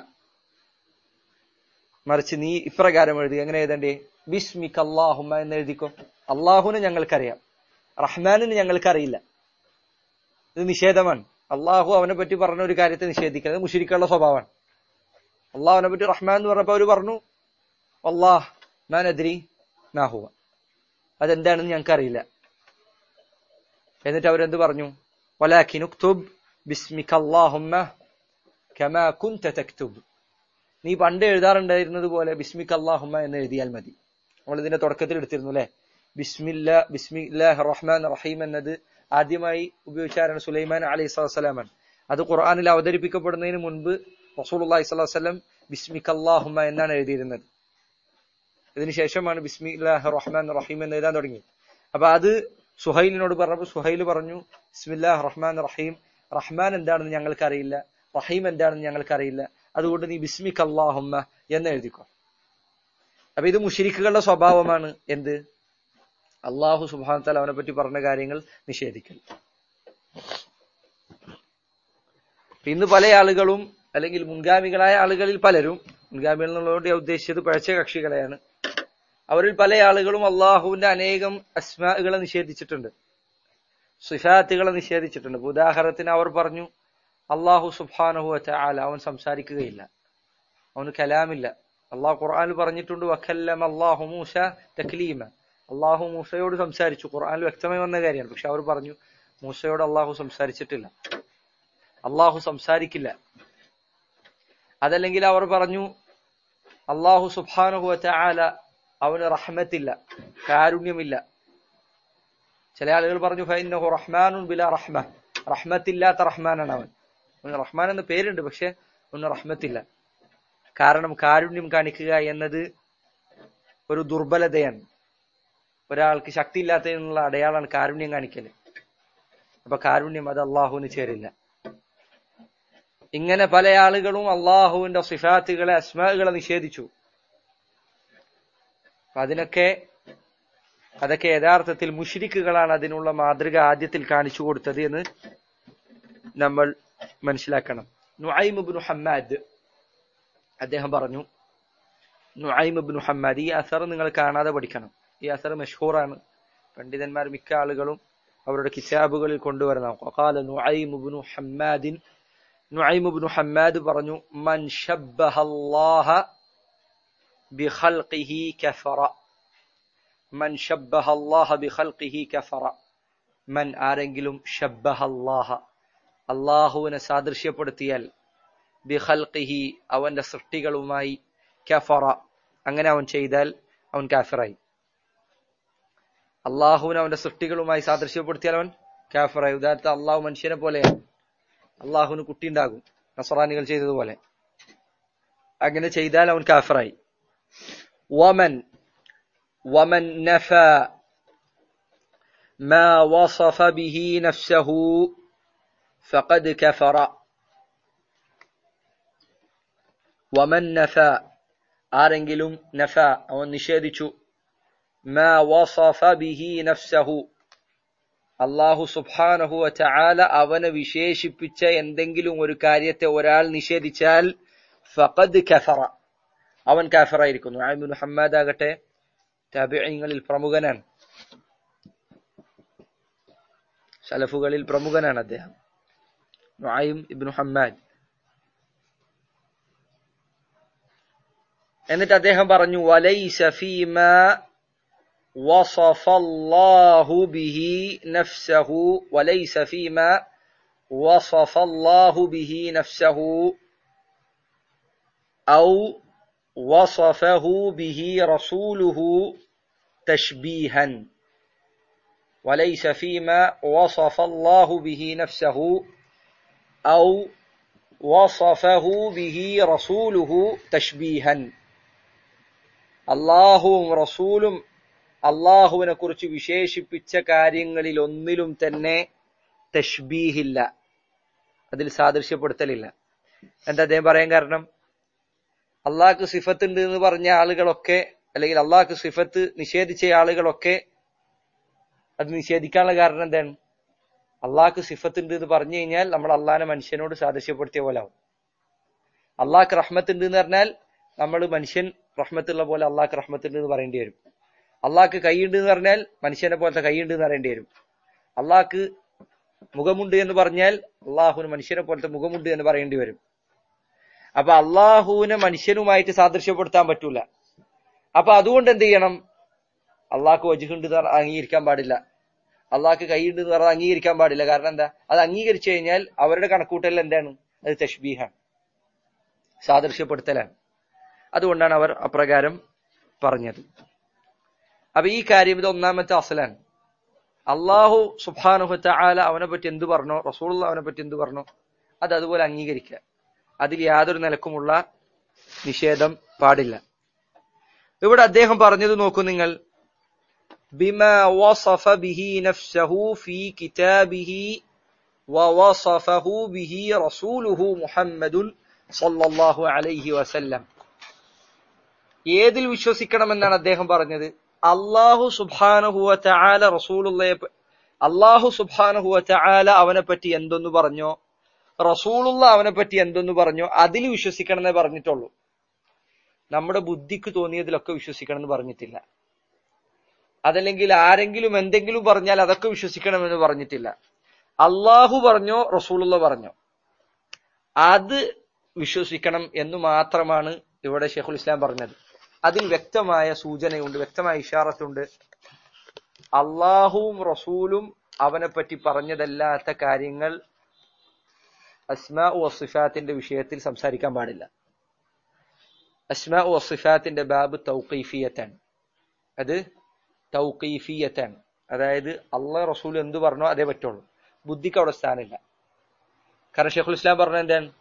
മറിച്ച് നീ ഇപ്രകാരം എഴുതി എങ്ങനെ എഴുതണ്ടേ ബിസ്മിക് അള്ളാഹുമ്മ എന്ന് എഴുതിക്കോ അള്ളാഹുവിനെ ഞങ്ങൾക്കറിയാം റഹ്മാനിന് ഞങ്ങൾക്കറിയില്ല ഇത് നിഷേധമാണ് അള്ളാഹു അവനെ പറ്റി പറഞ്ഞ ഒരു കാര്യത്തെ നിഷേധിക്കുന്നത് മുഷിരിക്കുള്ള സ്വഭാവമാണ് അള്ളാഹുവിനെ പറ്റി റഹ്മാൻ എന്ന് പറഞ്ഞപ്പോ അവര് പറഞ്ഞു അള്ളാഹ് മാൻ അദ്രി നാഹുവ അതെന്താണെന്ന് ഞങ്ങൾക്ക് അറിയില്ല എന്നിട്ട് അവരെന്ത് പറഞ്ഞു വലാഖിൻ ഉക്തുബ് ബിസ്മിക അല്ലാഹുമ്മ കമാ കുൻത തക്തുബ് നീ പണ്ട് എഴുതാറുണ്ടായിരുന്നത് പോലെ ബിസ്മിക അല്ലാഹുമ്മ എന്ന് എഴുതിയാൽ മതി നമ്മൾ ഇതിന്റെ തുടക്കത്തിൽ എടുത്തിരുന്നു അല്ലെ ബിസ്മില്ല ബിസ്മില്ലാഹ് റഹ്മാൻ റഹീം എന്നത് ആദ്യമായി ഉപയോഗിച്ചാരാണ് സുലൈമാൻ അലൈഹി സ്വലാമാണ് അത് ഖുർആാനിൽ അവതരിപ്പിക്കപ്പെടുന്നതിന് മുൻപ് റസൂൽ അള്ളാഹി സ്വലാഹു വസ്ലം ബിസ്മിക് അല്ലാഹുമ്മ എന്നാണ് എഴുതിയിരുന്നത് ഇതിനുശേഷമാണ് ബിസ്മില്ലാഹ് റഹ്മാൻ റഹീം എന്ന് എഴുതാൻ തുടങ്ങി അപ്പൊ അത് സുഹൈലിനോട് പറഞ്ഞപ്പോൾ സുഹൈൽ പറഞ്ഞു ബിസ്മില്ലാഹ് റഹ്മാൻ റഹീം റഹ്മാൻ എന്താണെന്ന് ഞങ്ങൾക്കറിയില്ല റഹീം എന്താണെന്ന് ഞങ്ങൾക്കറിയില്ല അതുകൊണ്ട് നീ ബിസ്മിക് അല്ലാഹുമ്മ എന്ന് എഴുതിക്കോ അപ്പൊ ഇത് മുഷിരിക്കുകളുടെ സ്വഭാവമാണ് എന്ത് അള്ളാഹു സുബാൻ താല അവനെ പറ്റി പറഞ്ഞ കാര്യങ്ങൾ നിഷേധിക്കൽ ഇന്ന് പല ആളുകളും അല്ലെങ്കിൽ മുൻഗാമികളായ ആളുകളിൽ പലരും മുൻഗാമികൾ എന്നുള്ളതുകൊണ്ട് ഞാൻ ഉദ്ദേശിച്ചത് പഴച്ച കക്ഷികളെയാണ് അവരിൽ പല ആളുകളും അള്ളാഹുവിന്റെ അനേകം അസ്മാകളെ നിഷേധിച്ചിട്ടുണ്ട് സിഫാത്തുകളെ നിഷേധിച്ചിട്ടുണ്ട് ഇപ്പൊ ഉദാഹരണത്തിന് അവർ പറഞ്ഞു അള്ളാഹു സുബാനഹു ആല അവൻ സംസാരിക്കുകയില്ല അവന് കലാമില്ല അള്ളാഹു ഖുർആാനിൽ പറഞ്ഞിട്ടുണ്ട് വഖല്ലം അള്ളാഹു മൂസ തക്ലീമ അള്ളാഹു മൂസയോട് സംസാരിച്ചു ഖുർആാനിൽ വ്യക്തമായി വന്ന കാര്യമാണ് പക്ഷെ അവർ പറഞ്ഞു മൂസയോട് അള്ളാഹു സംസാരിച്ചിട്ടില്ല അള്ളാഹു സംസാരിക്കില്ല അതല്ലെങ്കിൽ അവർ പറഞ്ഞു അള്ളാഹു സുബാനുഹു ആല അവന് റഹ്മത്തില്ല കാരുണ്യമില്ല ചില ആളുകൾ പറഞ്ഞു ഫൈനഹു റഹ്മാനുൻ ബില റഹ്മ റഹ്മത്തില്ലാത്ത റഹ്മാനാണ് അവൻ അവന് റഹ്മാൻ എന്ന പേരുണ്ട് പക്ഷെ അവന് റഹ്മത്തില്ല കാരണം കാരുണ്യം കാണിക്കുക എന്നത് ഒരു ദുർബലതയാണ് ഒരാൾക്ക് ശക്തി ഇല്ലാത്തതിനുള്ള അടയാളാണ് കാരുണ്യം കാണിക്കല് അപ്പൊ കാരുണ്യം അത് അള്ളാഹുവിന് ചേരില്ല ഇങ്ങനെ പല ആളുകളും അള്ളാഹുവിന്റെ സിഫാത്തുകളെ അസ്മാകളെ നിഷേധിച്ചു അപ്പൊ അതിനൊക്കെ അതൊക്കെ യഥാർത്ഥത്തിൽ മുഷിരിക്കുകളാണ് അതിനുള്ള മാതൃക ആദ്യത്തിൽ കാണിച്ചു കൊടുത്തത് എന്ന് നമ്മൾ മനസ്സിലാക്കണം നുഐമുബിനു ഹമ്മാദ് അദ്ദേഹം പറഞ്ഞു നുഐമുബിനു ഹമ്മാദ് ഈ അസർ നിങ്ങൾ കാണാതെ പഠിക്കണം ഈ അസർ മഷൂറാണ് പണ്ഡിതന്മാർ മിക്ക ആളുകളും അവരുടെ കിതാബുകളിൽ കൊണ്ടുവരുന്ന ഖാല നുഐമുബിനു ഹമ്മാദിൻ നുഐമുബിനു ഹമ്മാദ് പറഞ്ഞു മൻ ഷബ്ബഹല്ലാഹ ബിഖൽഖിഹി കഫറ മൻ ഷബ്ബഹല്ലാഹ ബിഖൽഖിഹി കഫറ മൻ ആരെങ്കിലും ഷബ്ബഹല്ലാഹ അള്ളാഹുവിനെ സാദൃശ്യപ്പെടുത്തിയാൽ ബിഖൽഖിഹി അവന്റെ സൃഷ്ടികളുമായി കഫറ അങ്ങനെ അവൻ ചെയ്താൽ അവൻ കാഫിറായി അള്ളാഹുവിനെ അവന്റെ സൃഷ്ടികളുമായി സാദൃശ്യപ്പെടുത്തിയാൽ അവൻ കാഫിറായി ഉദാഹരണത്തിൽ അള്ളാഹു മനുഷ്യനെ പോലെയാണ് അള്ളാഹുവിന് കുട്ടിയുണ്ടാകും നസറാനികൾ ചെയ്തതുപോലെ അങ്ങനെ ചെയ്താൽ അവൻ കാഫിറായി വമൻ വമൻ നഫ ما وصف به نفسه فقد كفر വമൻ നഫ ആരെങ്കിലും നഫ അവൻ നിഷേധിച്ചു മാ വസഫ ബിഹി നഫ്സഹു അള്ളാഹു സുബ്ഹാനഹു വതആല അവനെ വിശേഷിപ്പിച്ച എന്തെങ്കിലും ഒരു കാര്യത്തെ ഒരാൾ നിഷേധിച്ചാൽ ഫഖദ് കഫറ അവൻ കാഫറായിരിക്കുന്നു ആയിബിൻ മുഹമ്മദ് ആകട്ടെ താബിഈങ്ങളിൽ പ്രമുഖനാണ് സലഫുകളിൽ പ്രമുഖനാണ് അദ്ദേഹം നുഐം ഇബ്നു ഹമ്മാദ് എന്നിട്ട് അദ്ദേഹം പറഞ്ഞു വലൈസ ഫീമ وصف الله به نفسه وليس فيما وصف الله به نفسه أو وصفه به رسوله تشبيها وليس فيما وصف الله به نفسه أو وصفه به رسوله تشبيها അള്ളാഹുവും റസൂലും അള്ളാഹുവിനെ കുറിച്ച് വിശേഷിപ്പിച്ച കാര്യങ്ങളിൽ ഒന്നിലും തന്നെ തഷ്ബീഹില്ല അതിൽ സാദൃശ്യപ്പെടുത്തലില്ല എന്താ അദ്ദേഹം പറയാൻ കാരണം അള്ളാഹ്ക്ക് സിഫത്തുണ്ട് എന്ന് പറഞ്ഞ ആളുകളൊക്കെ അല്ലെങ്കിൽ അള്ളാഹ്ക്ക് സിഫത്ത് നിഷേധിച്ച ആളുകളൊക്കെ അത് നിഷേധിക്കാനുള്ള കാരണം എന്താണ് അള്ളാഹ്ക്ക് സിഫത്ത് ഉണ്ട് എന്ന് പറഞ്ഞു കഴിഞ്ഞാൽ നമ്മൾ അള്ളാഹിനെ മനുഷ്യനോട് സാദൃശ്യപ്പെടുത്തിയ പോലെ ആവും അള്ളാഹ്ക്ക് റഹ്മത്ത് ഉണ്ട് എന്ന് പറഞ്ഞാൽ നമ്മൾ മനുഷ്യൻ റഹ്മത്തുള്ള പോലെ അള്ളാഹ്ക്ക് റഹ്മത്ത് ഉണ്ട് എന്ന് പറയേണ്ടി വരും അള്ളാഹ്ക്ക് കൈയുണ്ട് എന്ന് പറഞ്ഞാൽ മനുഷ്യനെ പോലത്തെ കൈയുണ്ട് എന്ന് പറയേണ്ടി വരും അള്ളാഹ്ക്ക് മുഖമുണ്ട് എന്ന് പറഞ്ഞാൽ അള്ളാഹുവിന് മനുഷ്യനെ പോലത്തെ മുഖമുണ്ട് എന്ന് പറയേണ്ടി വരും അപ്പൊ അള്ളാഹുവിനെ മനുഷ്യനുമായിട്ട് സാദൃശ്യപ്പെടുത്താൻ പറ്റൂല അപ്പൊ അതുകൊണ്ട് എന്ത് ചെയ്യണം അള്ളാഹ്ക്ക് വജുഹുണ്ട് എന്ന് പറഞ്ഞാൽ അംഗീകരിക്കാൻ പാടില്ല അള്ളാഹ്ക്ക് കൈയുണ്ട് എന്ന് പറഞ്ഞാൽ അംഗീകരിക്കാൻ പാടില്ല കാരണം എന്താ അത് അംഗീകരിച്ചു കഴിഞ്ഞാൽ അവരുടെ കണക്കൂട്ടൽ എന്താണ് അത് തഷ്ബീഹാണ് സാദൃശ്യപ്പെടുത്തലാണ് അതുകൊണ്ടാണ് അവർ അപ്രകാരം പറഞ്ഞത് അപ്പൊ ഈ കാര്യം ഇത് ഒന്നാമത്തെ അസലാണ് അള്ളാഹു സുബാനുഹത്ത ആല അവനെ പറ്റി എന്ത് പറഞ്ഞോ റസൂൾ അവനെ പറ്റി എന്ത് പറഞ്ഞോ അത് അതുപോലെ അംഗീകരിക്കുക അതിൽ യാതൊരു നിലക്കുമുള്ള നിഷേധം പാടില്ല ഇവിടെ അദ്ദേഹം പറഞ്ഞത് നോക്കൂ നിങ്ങൾ بما وصف به نفسه في كتابه ووصفه به رسوله محمد صلى الله عليه وسلم ഏതിൽ വിശ്വസിക്കണമെന്നാണ് അദ്ദേഹം പറഞ്ഞത് അള്ളാഹു സുബാനഹുവ ചാല റസൂലുള്ളയെ അള്ളാഹു സുബാനഹുവ ചാല അവനെ പറ്റി എന്തൊന്നു പറഞ്ഞോ റസൂലുള്ള അവനെ പറ്റി എന്തൊന്നു പറഞ്ഞോ അതിൽ വിശ്വസിക്കണം എന്നേ പറഞ്ഞിട്ടുള്ളൂ നമ്മുടെ ബുദ്ധിക്ക് തോന്നിയതിലൊക്കെ വിശ്വസിക്കണം എന്ന് പറഞ്ഞിട്ടില്ല അതല്ലെങ്കിൽ ആരെങ്കിലും എന്തെങ്കിലും പറഞ്ഞാൽ അതൊക്കെ വിശ്വസിക്കണമെന്ന് പറഞ്ഞിട്ടില്ല അള്ളാഹു പറഞ്ഞോ റസൂലുള്ള പറഞ്ഞോ അത് വിശ്വസിക്കണം എന്ന് മാത്രമാണ് ഇവിടെ ഷെയ്ഖുൽ ഇസ്ലാം പറഞ്ഞത് അതിൽ വ്യക്തമായ സൂചനയുണ്ട് വ്യക്തമായ ഇഷാറത്തുണ്ട് അള്ളാഹുവും റസൂലും അവനെ പറ്റി പറഞ്ഞതല്ലാത്ത കാര്യങ്ങൾ അസ്മാ വസിഫാത്തിന്റെ വിഷയത്തിൽ സംസാരിക്കാൻ പാടില്ല അസ്മാ വസിഫാത്തിന്റെ ബാബ് തൗക്കീഫിയത്താണ് അത് തൗക്കീഫിയത്താണ് അതായത് അള്ളാഹ് റസൂൽ എന്ത് പറഞ്ഞോ അതേ പറ്റുള്ളൂ ബുദ്ധിക്ക് അവിടെ സ്ഥാനമില്ല കാരണം ഷെയ്ഖുൽ ഇസ്ലാം പറഞ്ഞ എന്താണ്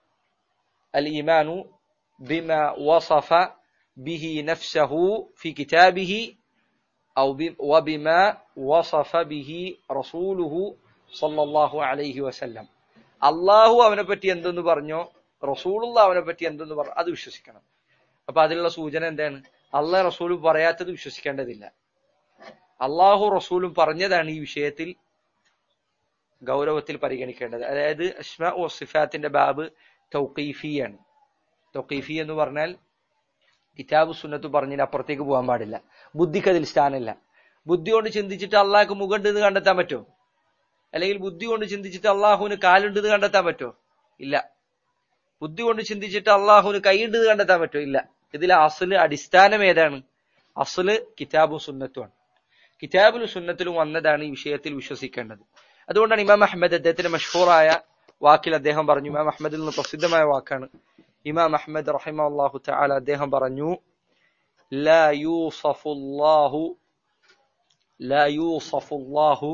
അൽ ഇമാനു ബിമ വസഫ ബിഹി നഫ്സഹു ഫി കിതാബിഹി ഔ വബിമ വസഫ ബിഹി റസൂലുഹു സല്ലല്ലാഹു അലൈഹി വസല്ലം അള്ളാഹു അവനെ പറ്റി എന്തെന്ന് പറഞ്ഞോ റസൂലുള്ള അവനെ പറ്റി എന്തെന്ന് പറഞ്ഞു അത് വിശ്വസിക്കണം അപ്പൊ അതിലുള്ള സൂചന എന്താണ് അള്ളാഹ് റസൂലും പറയാത്തത് വിശ്വസിക്കേണ്ടതില്ല അള്ളാഹു റസൂലും പറഞ്ഞതാണ് ഈ വിഷയത്തിൽ ഗൗരവത്തിൽ പരിഗണിക്കേണ്ടത് അതായത് അസ്മ സിഫാത്തിന്റെ ബാബ് തൗക്കീഫിയാണ് തൗക്കീഫി എന്ന് പറഞ്ഞാൽ കിതാബ് സുന്നത്ത് പറഞ്ഞതിന് അപ്പുറത്തേക്ക് പോകാൻ പാടില്ല ബുദ്ധിക്ക് അതിൽ സ്ഥാനമില്ല ബുദ്ധി കൊണ്ട് ചിന്തിച്ചിട്ട് അള്ളാഹ്ക്ക് മുഖണ്ട് എന്ന് കണ്ടെത്താൻ പറ്റുമോ അല്ലെങ്കിൽ ബുദ്ധി കൊണ്ട് ചിന്തിച്ചിട്ട് അള്ളാഹുവിന് കാലുണ്ട് എന്ന് കണ്ടെത്താൻ പറ്റുമോ ഇല്ല ബുദ്ധി കൊണ്ട് ചിന്തിച്ചിട്ട് അള്ളാഹുവിന് കൈയുണ്ട് എന്ന് കണ്ടെത്താൻ പറ്റുമോ ഇല്ല ഇതിൽ അസല് അടിസ്ഥാനം ഏതാണ് അസല് കിതാബും സുന്നത്തുമാണ് കിതാബിലും സുന്നത്തിലും വന്നതാണ് ഈ വിഷയത്തിൽ വിശ്വസിക്കേണ്ടത് അതുകൊണ്ടാണ് ഇമാം അഹമ്മദ് അദ്ദേഹത്തിന്റെ മഷഹൂറായ വാക്കിൽ അദ്ദേഹം പറഞ്ഞു ഇമാം അഹമ്മദിൽ നിന്ന് പ്രസിദ്ധമായ വാക്കാണ് ഇമാം അഹമ്മദ് റഹിമ അള്ളാഹു തആല അദ്ദേഹം പറഞ്ഞു ലാ യൂസഫുല്ലാഹു ലാ യൂസഫുല്ലാഹു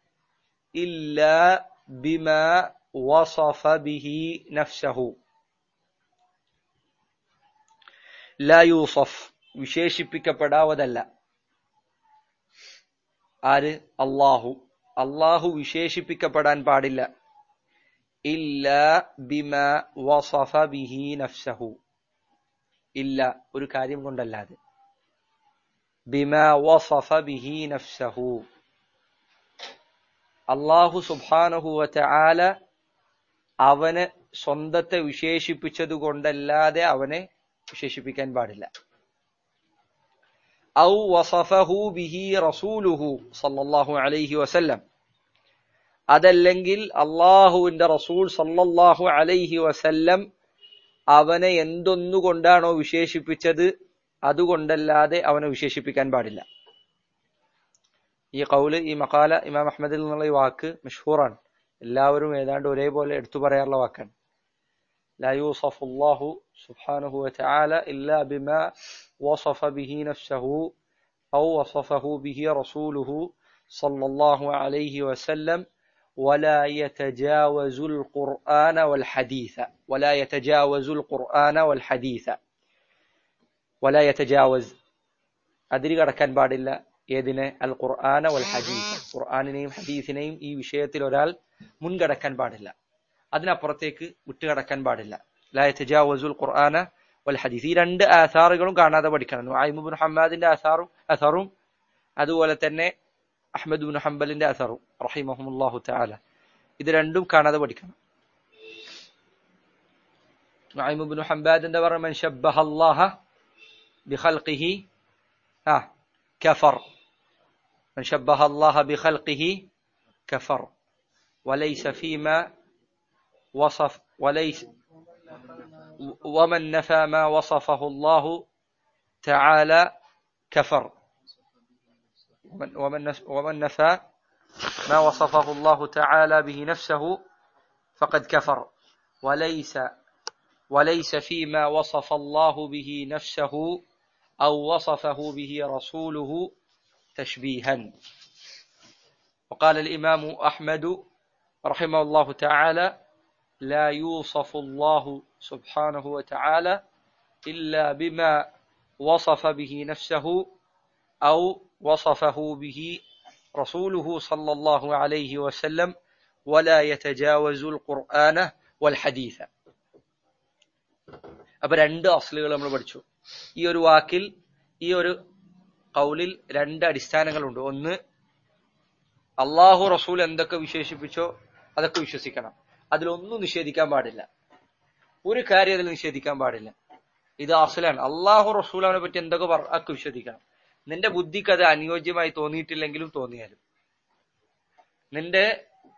ഇല്ലാ ബിമാ വസഫ ബിഹി നഫ്സഹു ലാ യൂസഫ് വിശേഷിപ്പിക്കപ്പെടാവതല്ല ആര് അള്ളാഹു അള്ളാഹു വിശേഷിപ്പിക്കപ്പെടാൻ പാടില്ല ഇല്ല ബിമ വസഫ ബിഹി നഫ്സഹു ഇല്ല ഒരു കാര്യം കൊണ്ടല്ലാതെ ബിമ വസഫ ബിഹി നഫ്സഹു അള്ളാഹു സുബാനഹു ആല അവന് സ്വന്തത്തെ വിശേഷിപ്പിച്ചത് കൊണ്ടല്ലാതെ അവനെ വിശേഷിപ്പിക്കാൻ പാടില്ല ഔ വസഫഹു ബിഹി റസൂലുഹു സല്ലല്ലാഹു അലൈഹി വസല്ലം അതല്ലെങ്കിൽ അള്ളാഹുവിന്റെ റസൂൽ സല്ലല്ലാഹു അലൈഹി വസല്ലം അവനെ എന്തൊന്നുകൊണ്ടാണോ വിശേഷിപ്പിച്ചത് അതുകൊണ്ടല്ലാതെ അവനെ വിശേഷിപ്പിക്കാൻ പാടില്ല ഈ കൗല് ഈ മക്കാല ഇമാം അഹമ്മദിൽ നിന്നുള്ള ഈ വാക്ക് മഷഹൂറാണ് എല്ലാവരും ഏതാണ്ട് ഒരേപോലെ എടുത്തു പറയാറുള്ള വാക്കാണ് لا يوصف الله سبحانه وتعالى إلا بما وصف به نفسه أو وصفه به رسوله صلى الله عليه وسلم ولا يتجاوز القرآن والحديث ولا يتجاوز القرآن والحديث ولا يتجاوز أدري كان بعد الله ഏതിനെ അൽ ഖുർആന വൽ ഹദീസ് ഖുർആാനിനെയും ഹദീസിനെയും ഈ വിഷയത്തിൽ ഒരാൾ മുൻകടക്കാൻ പാടില്ല അതിനപ്പുറത്തേക്ക് വിട്ടുകടക്കാൻ പാടില്ല ലാ യതജാവസുൽ ഖുർആന വൽ ഹദീസ് ഈ രണ്ട് ആസാറുകളും കാണാതെ പഠിക്കണം നുഐമുബിൻ ഹമ്മാദിന്റെ അസാറും അസറും അതുപോലെ തന്നെ അഹമ്മദ് ബിൻ ഹംബലിന്റെ അസറും റഹിമഹുല്ലാഹു തആല ഇത് രണ്ടും കാണാതെ പഠിക്കണം നുഐമുബിൻ ഹംബാദിന്റെ പറഞ്ഞ മൻ ശബ്ബഹ അല്ലാഹ ബിഖൽഖിഹി ആ കഫർ من شبه الله بخلقه كفر وليس فيما وصف وليس ومن نفى ما وصفه الله تعالى كفر ومن, ومن, ومن نفى ما وصفه الله تعالى به نفسه فقد كفر وليس وليس فيما وصف الله به نفسه أو وصفه به رسوله تشبيها وقال الإمام أحمد رحمه الله تعالى لا يوصف الله سبحانه وتعالى إلا بما وصف به نفسه أو وصفه به رسوله صلى الله عليه وسلم ولا يتجاوز القرآن والحديث അപ്പൊ രണ്ട് അസ്ലുകൾ നമ്മൾ പഠിച്ചു ഈ ഒരു വാക്കിൽ ഈ ഒരു കൗലിൽ രണ്ട് അടിസ്ഥാനങ്ങളുണ്ട് ഒന്ന് അള്ളാഹു റസൂൽ എന്തൊക്കെ വിശേഷിപ്പിച്ചോ അതൊക്കെ വിശ്വസിക്കണം അതിലൊന്നും നിഷേധിക്കാൻ പാടില്ല ഒരു കാര്യം അതിൽ നിഷേധിക്കാൻ പാടില്ല ഇത് അസലാണ് അള്ളാഹു റസൂൽ അവനെ പറ്റി എന്തൊക്കെ പറ ഒക്കെ വിശ്വസിക്കണം നിന്റെ ബുദ്ധിക്ക് അത് അനുയോജ്യമായി തോന്നിയിട്ടില്ലെങ്കിലും തോന്നിയാലും നിന്റെ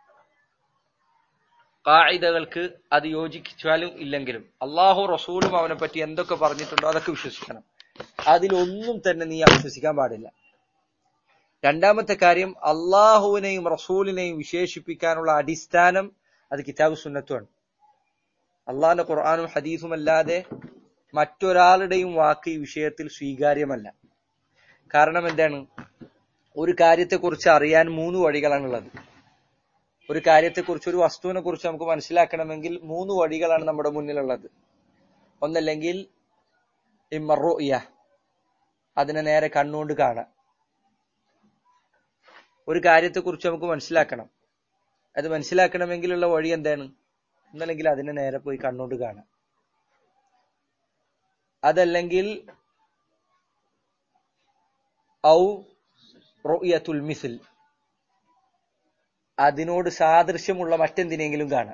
കായികകൾക്ക് അത് യോജിച്ചാലും ഇല്ലെങ്കിലും അള്ളാഹു റസൂലും അവനെ പറ്റി എന്തൊക്കെ പറഞ്ഞിട്ടുണ്ടോ അതൊക്കെ വിശ്വസിക്കണം അതിലൊന്നും തന്നെ നീ അവിശ്വസിക്കാൻ പാടില്ല രണ്ടാമത്തെ കാര്യം അള്ളാഹുവിനെയും റസൂലിനെയും വിശേഷിപ്പിക്കാനുള്ള അടിസ്ഥാനം അത് കിതാബ് സുന്നത്തുമാണ് അള്ളാഹിന്റെ ഖുർആാനും ഹദീസും അല്ലാതെ മറ്റൊരാളുടെയും വാക്ക് ഈ വിഷയത്തിൽ സ്വീകാര്യമല്ല കാരണം എന്താണ് ഒരു കാര്യത്തെക്കുറിച്ച് അറിയാൻ മൂന്ന് വഴികളാണുള്ളത് ഒരു കാര്യത്തെക്കുറിച്ച് ഒരു വസ്തുവിനെ കുറിച്ച് നമുക്ക് മനസ്സിലാക്കണമെങ്കിൽ മൂന്ന് വഴികളാണ് നമ്മുടെ മുന്നിലുള്ളത് ഒന്നല്ലെങ്കിൽ ഇമ്മറുയ അതിനെ നേരെ കണ്ണുകൊണ്ട് കാണാം ഒരു കാര്യത്തെക്കുറിച്ച് നമുക്ക് മനസ്സിലാക്കണം അത് മനസ്സിലാക്കണമെങ്കിലുള്ള വഴി എന്താണ് എന്നല്ലെങ്കിൽ അതിനെ നേരെ പോയി കണ്ണുകൊണ്ട് കാണാം അതല്ലെങ്കിൽ ഔ റൊയത്തുൽ മിസിൽ അതിനോട് സാദൃശ്യമുള്ള മറ്റെന്തിനെങ്കിലും കാണാം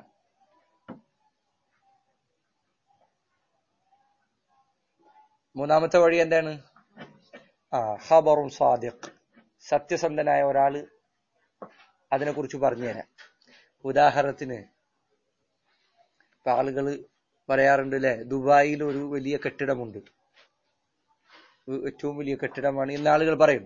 മൂന്നാമത്തെ വഴി എന്താണ് ആ ഖബറും സാദിഖ് സത്യസന്ധനായ ഒരാള് അതിനെക്കുറിച്ച് പറഞ്ഞുതരാം ഉദാഹരണത്തിന് ഇപ്പൊ ആളുകൾ പറയാറുണ്ട് അല്ലെ ദുബായിൽ ഒരു വലിയ കെട്ടിടമുണ്ട് ഏറ്റവും വലിയ കെട്ടിടമാണ് ഇന്ന് ആളുകൾ പറയും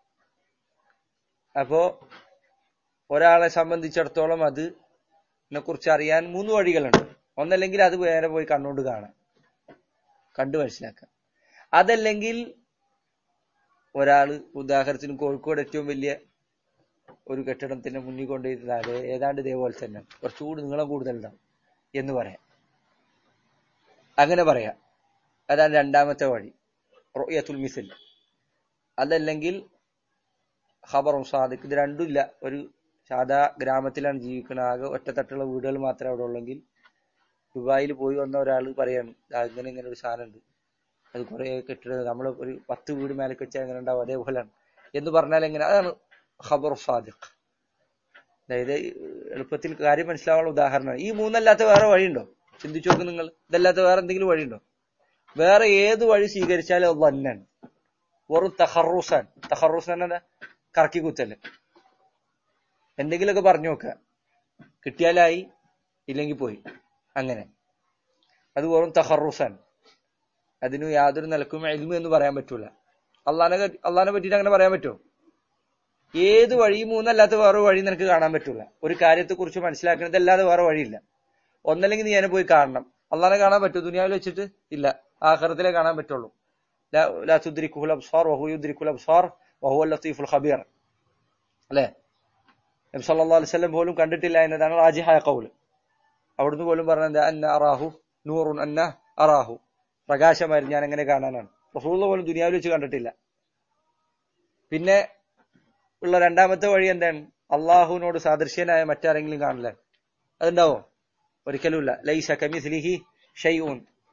അപ്പോ ഒരാളെ സംബന്ധിച്ചിടത്തോളം അത് കുറിച്ച് അറിയാൻ മൂന്ന് വഴികളുണ്ട് ഒന്നല്ലെങ്കിൽ അത് വേറെ പോയി കണ്ണുകൊണ്ട് കാണാം കണ്ടു മനസ്സിലാക്കാം അതല്ലെങ്കിൽ ഒരാള് ഉദാഹരണത്തിന് കോഴിക്കോട് ഏറ്റവും വലിയ ഒരു കെട്ടിടത്തിന്റെ മുന്നിൽ കൊണ്ടുവരുന്നത് ഏതാണ്ട് ഇതേപോലെ തന്നെ കുറച്ചുകൂടി നീളം കൂടുതലുണ്ടാവും എന്ന് പറയാം അങ്ങനെ പറയാം അതാണ് രണ്ടാമത്തെ വഴി റൊയത്തുൽ മിസിൽ അതല്ലെങ്കിൽ ഖബറും സാദിഖ് ഇത് രണ്ടും ഇല്ല ഒരു സാധാ ഗ്രാമത്തിലാണ് ജീവിക്കുന്നത് ആകെ ഒറ്റത്തട്ടുള്ള വീടുകൾ മാത്രമേ അവിടെ ഉള്ളെങ്കിൽ ദുബായിൽ പോയി വന്ന ഒരാൾ പറയാണ് ഇങ്ങനെ ഇങ്ങനെ ഒരു സാധനം ഉണ്ട് അത് കുറെ കെട്ടിടം നമ്മൾ ഒരു പത്ത് വീട് മേലെ വെച്ചാൽ എങ്ങനെ ഉണ്ടാവും അതേപോലെയാണ് എന്ന് പറഞ്ഞാൽ എങ്ങനെ അതാണ് ഖബർ സാദിഖ് അതായത് എളുപ്പത്തിൽ കാര്യം മനസ്സിലാവാനുള്ള ഉദാഹരണമാണ് ഈ മൂന്നല്ലാത്ത വേറെ വഴിയുണ്ടോ ചിന്തിച്ചു നോക്ക് നിങ്ങൾ ഇതല്ലാത്ത വേറെ എന്തെങ്കിലും വഴിയുണ്ടോ വേറെ ഏത് വഴി സ്വീകരിച്ചാലും അത് തന്നെയാണ് വെറും തഹറൂസാൻ തഹറൂസാൻ എന്താ കറക്കി കുത്തല് എന്തെങ്കിലുമൊക്കെ പറഞ്ഞു നോക്കുക കിട്ടിയാലായി ഇല്ലെങ്കിൽ പോയി അങ്ങനെ അത് വെറും തഹറൂസാൻ അതിന് യാതൊരു നിലക്കും എൽമ എന്ന് പറയാൻ പറ്റൂല അള്ളാനെ അള്ളാനെ പറ്റിയിട്ട് അങ്ങനെ പറയാൻ പറ്റുമോ ഏത് വഴി മൂന്നല്ലാത്ത വേറെ വഴി നിനക്ക് കാണാൻ പറ്റൂല ഒരു കാര്യത്തെ കുറിച്ച് മനസ്സിലാക്കുന്നത് അല്ലാതെ വേറെ വഴിയില്ല ഒന്നല്ലെങ്കിൽ നീ അതിനെ പോയി കാണണം അള്ളാനെ കാണാൻ പറ്റുമോ ദുനിയാവിൽ വെച്ചിട്ട് ഇല്ല ആഖിറത്തിലേ കാണാൻ പറ്റുള്ളൂ ലാ തുദ്രിക്കുൽ അബ്സാർ വഹു യുദ്രിക്കുൽ അബ്സാർ വഹു ലത്തീഫുൽ ഖബീർ അല്ലേ നബി സല്ലല്ലാഹു അലൈഹി വസല്ലം പോലും കണ്ടിട്ടില്ല എന്നതാണ് റാജിഹായ ഖൗൽ അവിടുന്ന് പോലും പറഞ്ഞത് അന്ന അറാഹു നൂറുൻ അന്ന അറാഹു പ്രകാശമായിരുന്നു ഞാൻ എങ്ങനെ കാണാനാണ് റസൂള്ള പോലും ദുനിയാവിൽ വെച്ച് കണ്ടിട്ടില്ല പിന്നെ ഉള്ള രണ്ടാമത്തെ വഴി എന്താണ് അള്ളാഹുവിനോട് സാദൃശ്യനായ മറ്റാരെങ്കിലും കാണില്ല അതുണ്ടാവോ ഒരിക്കലുമില്ല ലൈസ കമിസ്ലിഹി ഷൈഉൻ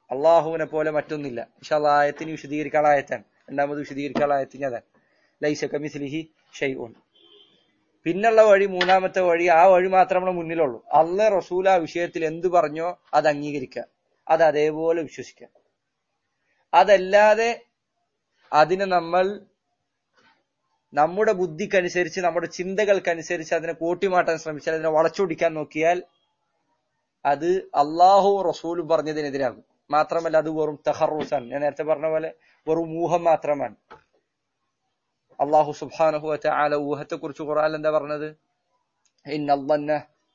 അള്ളാഹുവിനെ പോലെ മറ്റൊന്നില്ല ഇൻഷാല്ലാ ആയത്തിന് വിശദീകരിക്കാനുള്ള ആയത്താണ് രണ്ടാമത് വിശദീകരിക്കാനുള്ള ആയത്തിന് അതാണ് ലൈസ കമിസ്ലിഹി ഷൈഉൻ പിന്നുള്ള വഴി മൂന്നാമത്തെ വഴി ആ വഴി മാത്രമേ നമ്മുടെ മുന്നിലുള്ളൂ അള്ള റസൂൽ ആ വിഷയത്തിൽ എന്ത് പറഞ്ഞോ അത് അംഗീകരിക്കുക അത് അതേപോലെ വിശ്വസിക്കുക അതല്ലാതെ അതിനെ നമ്മൾ നമ്മുടെ ബുദ്ധിക്കനുസരിച്ച് നമ്മുടെ ചിന്തകൾക്കനുസരിച്ച് അതിനെ കൂട്ടിമാറ്റാൻ ശ്രമിച്ചാൽ അതിനെ വളച്ചൊടിക്കാൻ നോക്കിയാൽ അത് അള്ളാഹു റസൂലും പറഞ്ഞതിനെതിരാകും മാത്രമല്ല അത് വെറും തഹറൂസാണ് ഞാൻ നേരത്തെ പറഞ്ഞ പോലെ വെറും ഊഹം മാത്രമാണ് അള്ളാഹു സുബ്ഹാനഹു വതആല ഊഹത്തെ കുറിച്ച് ഖുർആൻ എന്താ പറഞ്ഞത് ഇന്ന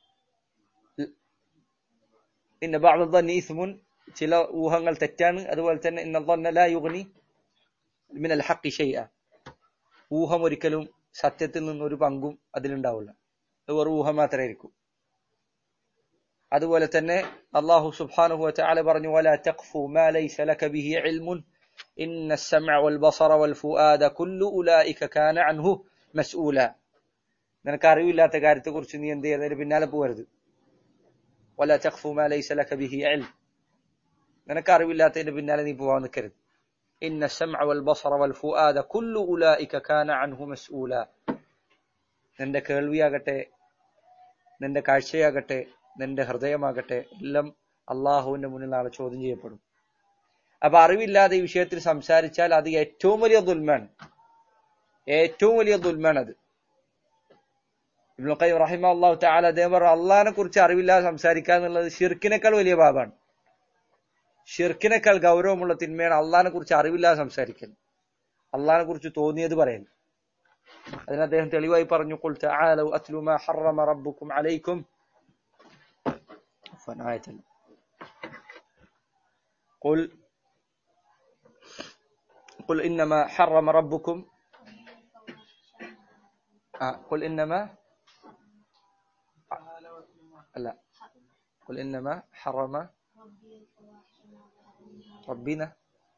ഇന്ന ബഅദ ഇസ്മുൻ ചില ഊഹങ്ങൾ തെറ്റാണ് അതുപോലെ തന്നെ ഇന്ന ظن لا يغني من الحق شيئا ഊഹം ഒരിക്കലും സത്യത്തിൽ നിന്ന് ഒരു പങ്കും അതിലുണ്ടാവില്ല അത് വെറും ഊഹം മാത്രമായിരിക്കും അതുപോലെ തന്നെ അള്ളാഹു സുബ്ഹാനഹു വതആല പറഞ്ഞു വലാ തഖ്ഫു മാ ലൈസ ലക ബിഹി ഇൽമുൻ ഇന്ന السمع والبصر والفؤاد كل اولئك كان عنه مسؤولا നിനക്ക് അറിവില്ലാത്ത കാര്യത്തെക്കുറിച്ച് നീ എന്ത് ചെയ്യരുത് പിന്നാലെ പോകരുത് വലാ തഖ്ഫു മാ ലൈസ ലക ബിഹി ഇൽം നിനക്ക് അറിവില്ലാത്തതിന്റെ പിന്നാലെ നീ പോവാൻ നിൽക്കരുത് ഇന്ന السمع والبصر والفؤاد كل اولئك كان عنه مسؤولا നിന്റെ കേൾവിയാകട്ടെ നിന്റെ കാഴ്ചയാകട്ടെ നിന്റെ ഹൃദയമാകട്ടെ എല്ലാം അള്ളാഹുവിന്റെ മുന്നിൽ നാളെ ചോദ്യം ചെയ്യപ്പെടും അപ്പൊ അറിവില്ലാതെ ഈ വിഷയത്തിൽ സംസാരിച്ചാൽ അത് ഏറ്റവും വലിയ ദുൽമാണ് ഏറ്റവും വലിയ ദുൽമാണ് അത് ഇബ്നു ഖയ്യിം റഹിമ അള്ളാഹു തആല അദ്ദേഹം പറഞ്ഞു അള്ളാഹിനെ കുറിച്ച് അറിവില്ലാതെ സംസാരിക്കുക എന്നുള്ളത് ഷിർക്കിനേക്കാൾ വലിയ പാപാണ് ഷിർക്കിനേക്കാൾ ഗൗരവമുള്ള തിന്മയാണ് അള്ളാഹിനെ കുറിച്ച് അറിവില്ലാതെ സംസാരിക്കൽ അള്ളാഹിനെ കുറിച്ച് തോന്നിയത് പറയൽ അതിന് അദ്ദേഹം തെളിവായി പറഞ്ഞു قل تعالوا أتلوا ما حرم ربكم عليكم آية قل قل إنما حرم ربكم آه قل إنما لا قل إنما حرم ربنا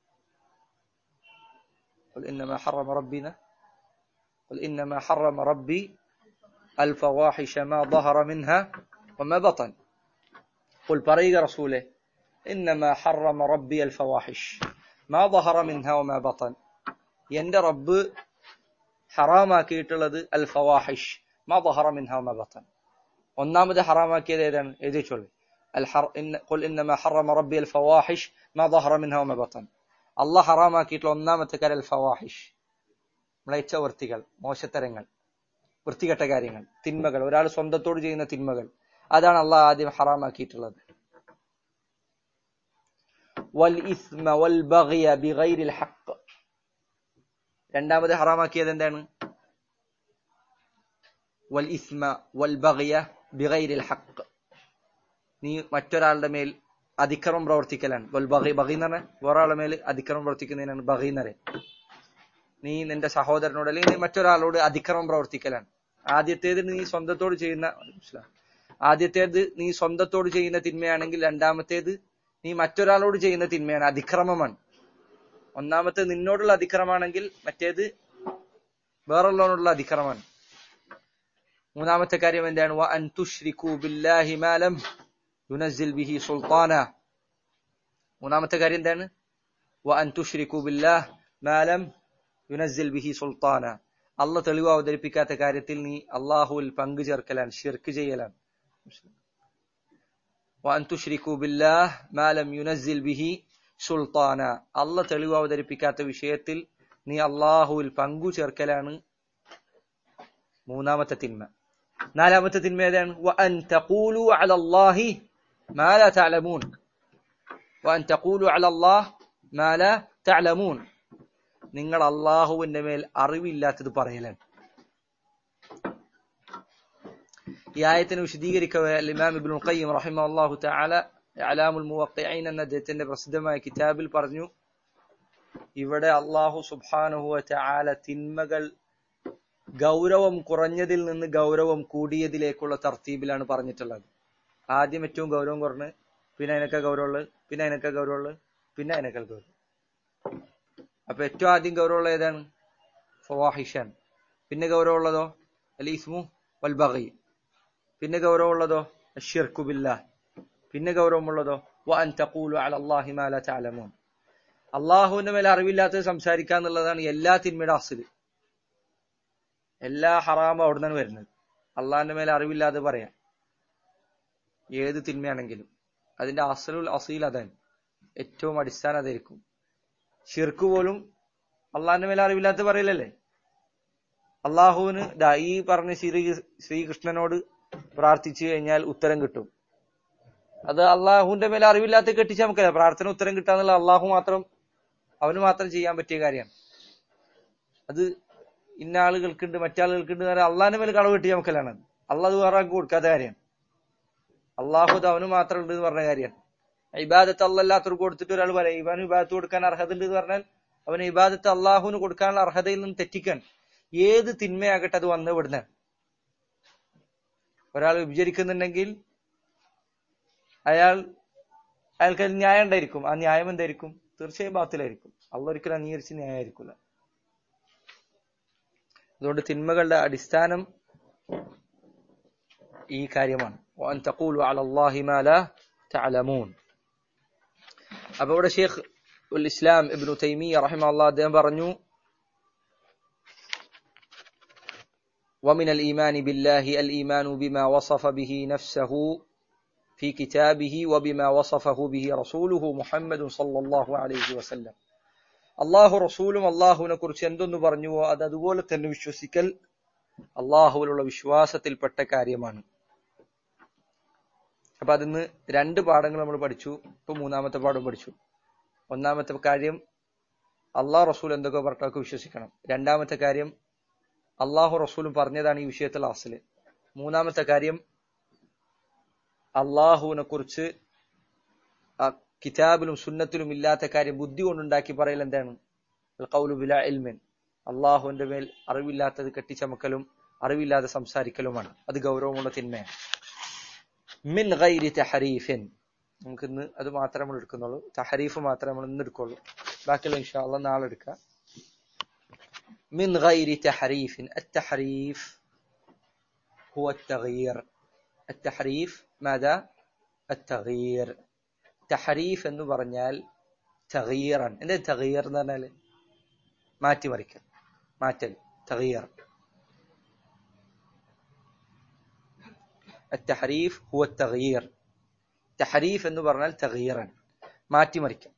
قل إنما حرم ربنا قل إنما حرم ربي الفواحش ما ظهر منها وما بطن قل بريق رسوله إنما حرم ربي الفواحش ما ظهر منها وما بطن يند رب ഹറാമാക്കിയിട്ടുള്ളത് അൽ ഫവാഹിഷ് മാ ബഹറ മിൻഹ വമാ ബത്തൻ ഒന്നാമത് ഹറാമാക്കിയത് ഏതാണ് എഴുതി ചൊല്ലി അൽ ഖുൽ ഇന്നമാ ഹറമ റബ്ബി അൽ ഫവാഹിഷ് മാ ബഹറ മിൻഹ വമാ ബത്തൻ അല്ലാഹ് ഹറാമാക്കിയിട്ടുള്ള ഒന്നാമത്തെ കാര്യം അൽ ഫവാഹിഷ് മ്ലേച്ഛ വൃത്തികൾ മോശത്തരങ്ങൾ വൃത്തികെട്ട കാര്യങ്ങൾ തിന്മകൾ ഒരാൾ സ്വന്തത്തോട് ചെയ്യുന്ന തിന്മകൾ അതാണ് അള്ളാഹ് ആദ്യം ഹറാമാക്കിയിട്ടുള്ളത് വൽ ഇസ്മ വൽ ബഗ്യ ബിഗൈരിൽ ഹഖ് രണ്ടാമത് ഹറാമാക്കിയത് എന്താണ് വൽ ഇസ്മ വൽ ബഗ്യ ബിഗൈരിൽ ഹഖ് നീ മറ്റൊരാളുടെ മേൽ അതിക്രമം പ്രവർത്തിക്കലാണ് വൽ ബഗി ബഗി എന്ന് പറഞ്ഞാൽ വേറൊരാളുടെ മേൽ അതിക്രമം പ്രവർത്തിക്കുന്നതിനാണ് ബഗി എന്ന് പറയുന്നത് നീ നിന്റെ സഹോദരനോട് അല്ലെങ്കിൽ നീ മറ്റൊരാളോട് അതിക്രമം പ്രവർത്തിക്കലാണ് ആദ്യത്തേത് നീ സ്വന്തത്തോട് ചെയ്യുന്ന ആദ്യത്തേത് നീ സ്വന്തത്തോട് ചെയ്യുന്ന തിന്മയാണെങ്കിൽ രണ്ടാമത്തേത് നീ മറ്റൊരാളോട് ചെയ്യുന്ന തിന്മയാണ് അതിക്രമമാണ് ഒന്നാമത്തെ നിന്നോടുള്ള അതിക്രമാണെങ്കിൽ മറ്റേത് വേറുള്ളവനോടുള്ള അതിക്രമാണ് മൂന്നാമത്തെ കാര്യം എന്താണ് വ അൻ തുശ്രികു ബില്ലാഹി മാ ലം യുനസ്സിൽ ബിഹി സുൽത്താന മൂന്നാമത്തെ കാര്യം എന്താണ് വ അൻ തുശ്രികു ബില്ലാഹ് മാ ലം യുനസ്സിൽ ബിഹി സുൽത്താന അള്ള തെളിവ് അവതരിപ്പിക്കാത്ത കാര്യത്തിൽ നീ അള്ളാഹുവിൽ പങ്കു ചേർക്കലാണ് ഷിർക്ക് ചെയ്യലാണ് وأن تشركوا بالله ما لم ينزل به സുൽത്താന അള്ള തെളിവ് അവതരിപ്പിക്കാത്ത വിഷയത്തിൽ നീ അള്ളാഹുവിൽ പങ്കു ചേർക്കലാണ് മൂന്നാമത്തെ തിന്മ നാലാമത്തെ തിന്മ ഏതാണ് وأن تقولوا على الله ما لا تعلمون وأن تقولوا على الله ما لا تعلمون നിങ്ങൾ അള്ളാഹുവിന്റെ മേൽ അറിവില്ലാത്തത് പറയലാണ് ഈ ആയത്തിനെ വിശദീകരിക്കവേ ഇമാം ഇബ്നുൽ ഖയ്യിം റഹിമഹുല്ലാഹു തആല അലാമുൽ മുവഖിഈൻ എന്ന അദ്ദേഹത്തിന്റെ പ്രസിദ്ധമായ കിതാബിൽ പറഞ്ഞു ഇവിടെ അള്ളാഹു സുബ്ഹാനഹു വതആല തിന്മകൾ ഗൗരവം കുറഞ്ഞതിൽ നിന്ന് ഗൗരവം കൂടിയതിലേക്കുള്ള തർത്തീബിലാണ് പറഞ്ഞിട്ടുള്ളത് ആദ്യം ഏറ്റവും ഗൗരവം കുറഞ്ഞ് പിന്നെ അതിനൊക്കെ ഗൗരവമുള്ളത് പിന്നെ അതിനൊക്കെ ഗൗരവമുള്ളത് പിന്നെ അതിനേക്കാൾ ഗൗരവം അപ്പൊ ഏറ്റവും ആദ്യം ഗൗരവമുള്ള ഏതാണ് ഫവാഹിഷൻ പിന്നെ ഗൗരവമുള്ളതോ അൽ ഇസ്മു വൽ ബഗി പിന്നെ ഗൗരവമുള്ളതോ അഷിർക്കു ബില്ലാ പിന്നെ ഗൗരവമുള്ളതോ وأن تقولوا على الله ما لا تعلمون അള്ളാഹുവിന്റെ മേലെ അറിവില്ലാത്തത് സംസാരിക്കുക എന്നുള്ളതാണ് എല്ലാ തിന്മയുടെ അസില് എല്ലാ ഹറാമും അവിടെ നിന്നാണ് വരുന്നത് അള്ളാഹിന്റെ മേലെ അറിവില്ലാതെ പറയാം ഏത് തിന്മയാണെങ്കിലും അതിന്റെ അസലുൽ അസീൽ അതാണ് ഏറ്റവും അടിസ്ഥാനം അതായിരിക്കും ഷിർക്ക് പോലും അള്ളാഹിന്റെ മേലെ അറിവില്ലാത്ത പറയില്ലല്ലേ അള്ളാഹുവിന് ദാ ഈ പറഞ്ഞ ശ്രീ ശ്രീകൃഷ്ണനോട് പ്രാർത്ഥിച്ചു കഴിഞ്ഞാൽ ഉത്തരം കിട്ടും അത് അള്ളാഹുവിന്റെ മേലെ അറിവില്ലാത്ത കെട്ടിച്ച് നമുക്കല്ല പ്രാർത്ഥന ഉത്തരം കിട്ടാന്നുള്ള അള്ളാഹു മാത്രം അവന് മാത്രം ചെയ്യാൻ പറ്റിയ കാര്യമാണ് അത് ഇന്ന ആളുകൾക്കുണ്ട് മറ്റാളുകൾക്കുണ്ട് അള്ളാഹിന്റെ മേലെ കളവ് കിട്ടിയ നമുക്കല്ലാണ് അള്ളാഹ് അത് വേറെ ആൾക്ക് കൊടുക്കാത്ത കാര്യമാണ് അള്ളാഹു അത് അവന് മാത്രം ഉണ്ട് എന്ന് പറഞ്ഞ കാര്യമാണ് ഇബാദത്ത് അള്ളല്ലാത്തവർക്ക് കൊടുത്തിട്ട് ഒരാൾ പറയാം ഇവന് ഇബാദത്ത് കൊടുക്കാൻ അർഹത ഉണ്ട് എന്ന് പറഞ്ഞാൽ അവന് ഇബാദത്ത് അള്ളാഹുവിന് കൊടുക്കാനുള്ള അർഹതയിൽ നിന്ന് തെറ്റിക്കാൻ ഏത് തിന്മയാകട്ടെ അത് വന്ന് വിടുന്ന ഒരാൾ വിഭജിക്കുന്നുണ്ടെങ്കിൽ അയാൾ അയാൾക്ക് അത് ന്യായം ഉണ്ടായിരിക്കും ആ ന്യായം എന്തായിരിക്കും തീർച്ചയായും ബാത്തിലായിരിക്കും അള്ള ഒരിക്കലും അംഗീകരിച്ച് ന്യായമായിരിക്കില്ല അതുകൊണ്ട് തിന്മകളുടെ അടിസ്ഥാനം ഈ കാര്യമാണ് وأن تقولوا على الله ما لا تعلمون അപ്പൊ ഇവിടെ ഷെയ്ഖ് ഉൽ ഇസ്ലാം ഇബ്നു തൈമിയ റഹിമഹുല്ലാ അദ്ദേഹം പറഞ്ഞു ومن الإيمان بالله الإيمان بما وصف به نفسه في كتابه وبما وصفه به رسوله محمد صلى الله عليه وسلم അള്ളാഹു റസൂലും അള്ളാഹുവിനെ കുറിച്ച് എന്തൊന്ന് പറഞ്ഞുവോ അത് അതുപോലെ തന്നെ വിശ്വസിക്കൽ അള്ളാഹുവിലുള്ള വിശ്വാസത്തിൽപ്പെട്ട കാര്യമാണ് അപ്പൊ അതിന്ന് രണ്ട് പാഠങ്ങൾ നമ്മൾ പഠിച്ചു ഇപ്പൊ മൂന്നാമത്തെ പാഠം പഠിച്ചു ഒന്നാമത്തെ കാര്യം അള്ളാഹ് റസൂൽ എന്തൊക്കെ പറഞ്ഞൊക്കെ വിശ്വസിക്കണം രണ്ടാമത്തെ കാര്യം അള്ളാഹു റസൂലും പറഞ്ഞതാണ് ഈ വിഷയത്തിൽ അസല് മൂന്നാമത്തെ കാര്യം അള്ളാഹുവിനെ കുറിച്ച് കിതാബിലും സുന്നത്തിലും ഇല്ലാത്ത കാര്യം ബുദ്ധി കൊണ്ടുണ്ടാക്കി പറയൽ എന്താണ് കൗലു ബില ഇൽമിൻ അള്ളാഹുവിന്റെ മേൽ അറിവില്ലാത്തത് കെട്ടിച്ചമക്കലും അറിവില്ലാതെ സംസാരിക്കലുമാണ് അത് ഗൗരവമുള്ള തിന്മയാണ് മിൻ ഗൈരി തഹരീഫിൻ നമുക്ക് ഇന്ന് അത് മാത്രമേ നമ്മൾ എടുക്കുന്നുള്ളൂ തഹരീഫ് മാത്രമേ നമ്മൾ ഇന്ന് എടുക്കുള്ളൂ ബാക്കിയുള്ള ഇൻഷാ അള്ളാഹ് നാളെ എടുക്കാം من غير تحريف التحريف هو التغيير التحريف ماذا التغيير تحريف എന്ന് പറഞ്ഞാൽ തഗീറൻ എന്താ തഗീർ എന്ന് പറഞ്ഞാൽ മാറ്റിമറിക്കൽ മാറ്റൽ തഗീർ التحريف هو التغيير تحريف എന്ന് പറഞ്ഞാൽ തഗീറൻ മാറ്റിമറിക്കൽ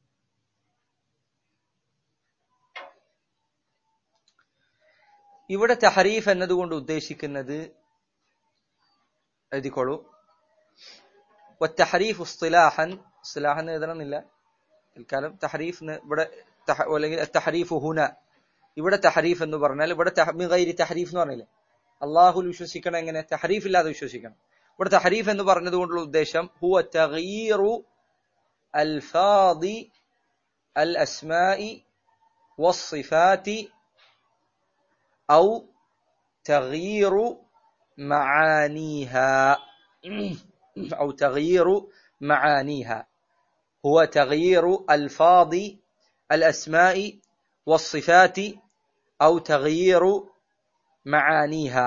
ഇവിടെ തഹരീഫ് എന്നതുകൊണ്ട് ഉദ്ദേശിക്കുന്നത് എഴുതിക്കോളൂ والتحريف اصطلاحا اصطلاحا എഴുതണമെന്നില്ല തൽക്കാലം തഹരീഫ് ഇവിടെ അല്ലെങ്കിൽ തഹരീഫ് ഹുന ഇവിടെ തഹരീഫ് എന്ന് പറഞ്ഞാൽ ഇവിടെ ഗൈരി തഹരീഫ് എന്ന് പറഞ്ഞില്ലേ അള്ളാഹുൽ വിശ്വസിക്കണം എങ്ങനെ തഹരീഫ് ഇല്ലാതെ വിശ്വസിക്കണം ഇവിടെ തഹരീഫ് എന്ന് പറഞ്ഞതുകൊണ്ടുള്ള ഉദ്ദേശം ഹുവ തഗീറു അൽഫാദി അൽ അസ്മാഇ വസ്സിഫാതി أو تغيير معانيها أو تغيير معانيها هو تغيير ألفاظ الأسماء والصفات أو تغيير معانيها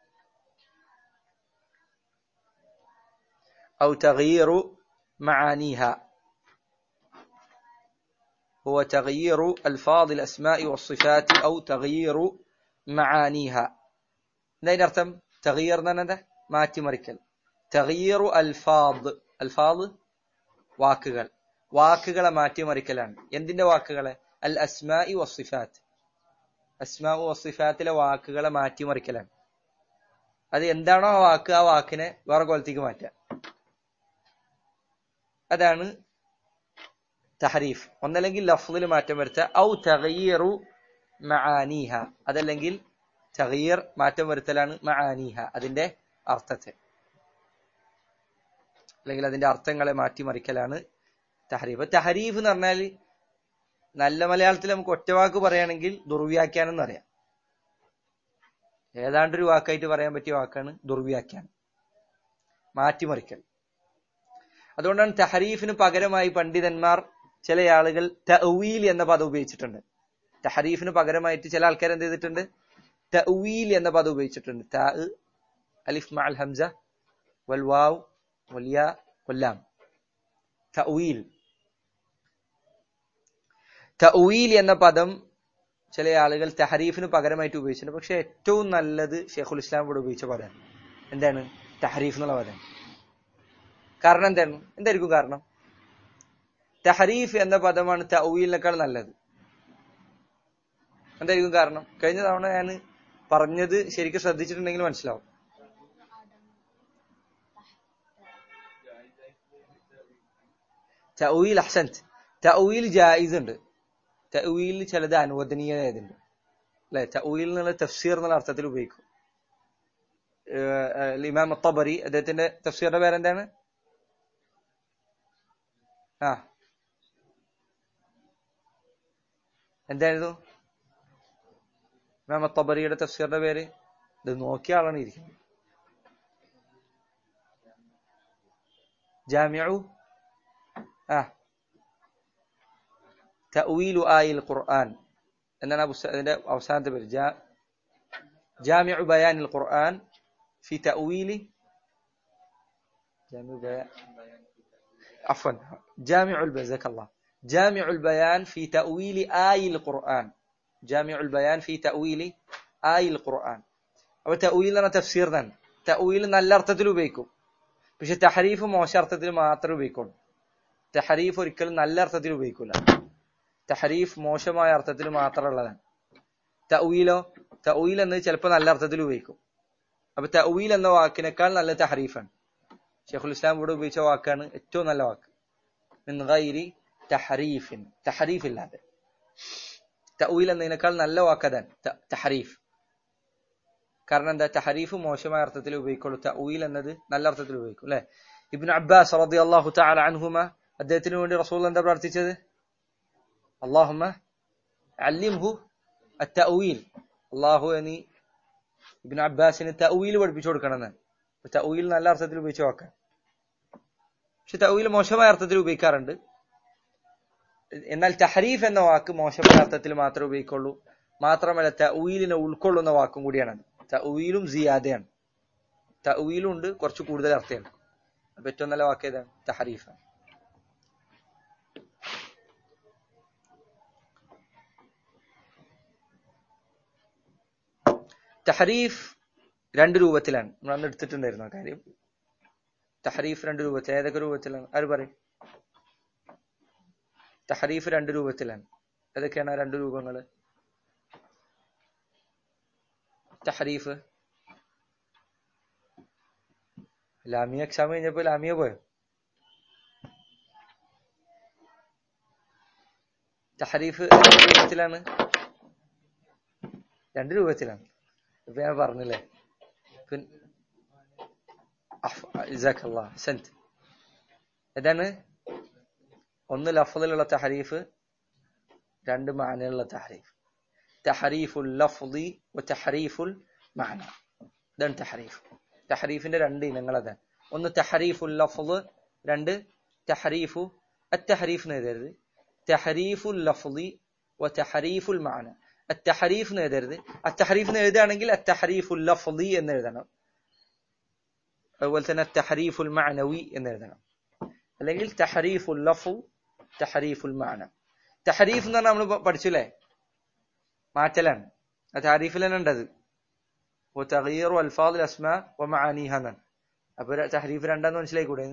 أو تغيير معانيها هو تغيير ألفاظ الأسماء والصفات أو تغيير മആനീഹ എന്നതിന്റെ അർത്ഥം തഗീർ എന്ന് പറഞ്ഞാൽ മാറ്റിമറിക്കൽ തഗീറു അൽഫാദ് അൽഫാദ് വാക്കുകൾ വാക്കുകളെ മാറ്റിമറിക്കലാണ് എന്തിന്റെ വാക്കുകളെ അൽ അസ്മാഇ വസിഫാത്ത് അസ്മാ വസിഫാത്തിലെ വാക്കുകളെ മാറ്റിമറിക്കലാണ് അത് എന്താണോ ആ വാക്ക് ആ വാക്കിനെ വേറെ കോലത്തേക്ക് മാറ്റുക അതാണ് തഹരീഫ് ഒന്നല്ലെങ്കിൽ ലഫ്ലിൽ മാറ്റം വരുത്തുക ഔ തഗീറു മആനീഹ അതല്ലെങ്കിൽ തഗീർ മാറ്റം വരുത്തലാണ് മആനീഹ അതിന്റെ അർത്ഥത്തെ അല്ലെങ്കിൽ അതിന്റെ അർത്ഥങ്ങളെ മാറ്റിമറിക്കലാണ് തഹരീഫ് തഹരീഫ് എന്ന് പറഞ്ഞാൽ നല്ല മലയാളത്തിൽ നമുക്ക് ഒറ്റവാക്ക് പറയുകയാണെങ്കിൽ ദുർവ്യാഖ്യാനം എന്ന് പറയാം ഏതാണ്ടൊരു വാക്കായിട്ട് പറയാൻ പറ്റിയ വാക്കാണ് ദുർവ്യാഖ്യാനം മാറ്റിമറിക്കൽ അതുകൊണ്ടാണ് തഹരീഫിന് പകരമായി പണ്ഡിതന്മാർ ചില ആളുകൾ തഅവീൽ എന്ന പദം ഉപയോഗിച്ചിട്ടുണ്ട് തഹരീഫിന് പകരമായിട്ട് ചില ആൾക്കാർ എന്ത് ചെയ്തിട്ടുണ്ട് തഅവീൽ എന്ന പദം ഉപയോഗിച്ചിട്ടുണ്ട് ത അലിഫ് മഅൽ ഹംസ വൽ വാവ് വൽ യാ വല്ലാം തഅവീൽ തഅവീൽ എന്ന പദം ചില ആളുകൾ തഹരീഫിന് പകരമായിട്ട് ഉപയോഗിച്ചിട്ടുണ്ട് പക്ഷെ ഏറ്റവും നല്ലത് ഷെയ്ഖുൽ ഇസ്ലാം ഇവിടെ ഉപയോഗിച്ച പദമാണ് എന്താണ് തഹരീഫ് എന്നുള്ള പദം കാരണം എന്താണ് എന്തായിരിക്കും കാരണം തഹരീഫ് എന്ന പദമാണ് തഅവീലിനേക്കാൾ നല്ലത് എന്തായിരിക്കും കാരണം കഴിഞ്ഞ തവണ ഞാൻ പറഞ്ഞത് ശരിക്കും ശ്രദ്ധിച്ചിട്ടുണ്ടെങ്കിൽ മനസ്സിലാവും തഅവീൽ അഹ്സൻത് തഅവീൽ ജായിസ് ഉണ്ട് തഅവീൽ ചിലത് അനുവദനീയതയുണ്ട് അല്ലെ തഅവീൽ എന്നുള്ള തഫ്സീർ എന്നുള്ള അർത്ഥത്തിൽ ഉപയോഗിക്കും ഏഹ് ഇമാം തബറി അദ്ദേഹത്തിന്റെ തഫ്സീറിന്റെ പേരെന്താണ് ആ എന്തായിരുന്നു ഇമാം തബറിയുടെ തഫ്സീറിന്റെ പേര് ഇത് നോക്കിയ ആളാണ് ഇരിക്കുന്നത് ജാമിഉ ആ തഅവീലു ആയിൽ ഖുർആൻ എന്നാണ് ആ പുസ്തക അതിന്റെ അവസാനത്തെ പേര് ജാ ജാമിഉ ബയാനിൽ ഖുർആൻ في تأويل جامع بيان عفوا جامع البيان جزاك الله جامع البيان في تأويل آي القرآن جامع البيان في تأويل آي القرآن അപ്പൊ തഅവീൽ എന്ന തഫ്സീർ തന്നെ തഅവീൽ നല്ല അർത്ഥത്തിൽ ഉപയോഗിക്കും പക്ഷെ തഹരീഫ് മോശം അർത്ഥത്തിൽ മാത്രമേ ഉപയോഗിക്കുള്ളൂ തഹരീഫ് ഒരിക്കലും നല്ല അർത്ഥത്തിൽ ഉപയോഗിക്കൂല തഹരീഫ് മോശമായ അർത്ഥത്തിൽ മാത്രമുള്ളതാണ് തഅവീലോ തഅവീൽ എന്ന് ചിലപ്പോൾ നല്ല അർത്ഥത്തിൽ ഉപയോഗിക്കും അപ്പൊ തഅവീൽ എന്ന വാക്കിനേക്കാൾ നല്ല തഹരീഫാണ് ഷെയ്ഖുൽ ഇസ്ലാം ഇവിടെ ഉപയോഗിച്ച വാക്കാണ് ഏറ്റവും നല്ല വാക്ക് മിൻ ഗൈരി തഹരീഫിൻ തഹരീഫ് ഇല്ലാതെ തഅവീൽ എന്നതിനേക്കാൾ നല്ല വാക്കതാണ് തഹരീഫ് കാരണം എന്താ തഹരീഫ് മോശമായ അർത്ഥത്തിൽ ഉപയോഗിക്കുള്ളൂ തഅവീൽ എന്നത് നല്ല അർത്ഥത്തിൽ ഉപയോഗിക്കും അല്ലെ ഇബ്നു അബ്ബാസ് റളിയല്ലാഹു തആല അൻഹുമ അദ്ദേഹത്തിന് വേണ്ടി റസൂൽ എന്താ പ്രാർത്ഥിച്ചത് അല്ലാഹുമ്മ അല്ലിംഹു അത്തഅവീൽ അല്ലാഹു നീ ഇബ്നു അബ്ബാസിന് തഅവീൽ പഠിപ്പിച്ചു കൊടുക്കണമെന്ന് തഅവീൽ നല്ല അർത്ഥത്തിൽ ഉപയോഗിച്ച വാക്കാണ് പക്ഷെ തഅവീൽ മോശമായ അർത്ഥത്തിൽ ഉപയോഗിക്കാറുണ്ട് എന്നാൽ തഹരീഫ് എന്ന വാക്ക് മോശമായ അർത്ഥത്തിൽ മാത്രമേ ഉപയോഗിക്കുള്ളൂ മാത്രമല്ല തഅവീലിനെ ഉൾക്കൊള്ളുന്ന വാക്കും കൂടിയാണ് തഅവീലും സിയാദയാണ് തഅവീലും ഉണ്ട് കുറച്ച് കൂടുതൽ അർത്ഥമാണ് അപ്പൊ ഏറ്റവും നല്ല വാക്ക് ഏതാണ് തഹരീഫാണ് തഹരീഫ് രണ്ട് രൂപത്തിലാണ് നമ്മൾ അന്ന് എടുത്തിട്ടുണ്ടായിരുന്നു ആ കാര്യം തഹരീഫ് രണ്ട് രൂപത്തിൽ ഏതൊക്കെ രൂപത്തിലാണ് ആര് പറയും തഹരീഫ് രണ്ട് രൂപത്തിലാണ് ഏതൊക്കെയാണ് ആ രണ്ട് രൂപങ്ങൾ തഹരീഫ് ലാമിയ എക്സാം കഴിഞ്ഞപ്പോ ലാമിയ പോയോ തഹരീഫ് രണ്ട് രൂപത്തിലാണ് രണ്ട് രൂപത്തിലാണ് ഇപ്പൊ ഞാൻ പറഞ്ഞില്ലേ ഏതാണ് ഒന്ന് ലഫ്ദിലുള്ള തഹരീഫ് രണ്ട് മാനയിലുള്ള തഹരീഫ് തഹരീഫുൽ ലഫ്ദി തഹരീഫുൽ മാന ഇതാണ് തഹരീഫ് തഹരീഫിന്റെ രണ്ട് ഇനങ്ങൾ അതാണ് ഒന്ന് തഹരീഫുൽ ലഫ്ദ് രണ്ട് തഹരീഫു അത്തഹരീഫ് എന്ന് എഴുതരുത് തഹരീഫുൽ ലഫ്ദി വതഹരീഫുൽ മാന അത്തഹരീഫ് എന്ന് എഴുതരുത് അത്തഹരീഫ് എന്ന് എഴുതുകയാണെങ്കിൽ അത്തഹരീഫുൽ ലഫ്ദി എന്ന് എഴുതണം അതുപോലെ തന്നെ തഹരീഫുൽ മഅനവി എന്ന് എഴുതണം അല്ലെങ്കിൽ തഹരീഫുൽ ലഫു തഹരീഫുൽ മാന തഹരീഫ് എന്ന് പറഞ്ഞാൽ നമ്മൾ പഠിച്ചില്ലേ മാറ്റലാണ് ആ താരീഫിൽ തന്നെ ഉണ്ടത് وتغيير الفاظ الاسماء ومعانيها എന്നാണ് അപ്പൊ തഹരീഫ് രണ്ടാന്ന് മനസ്സിലായിക്കൂടെ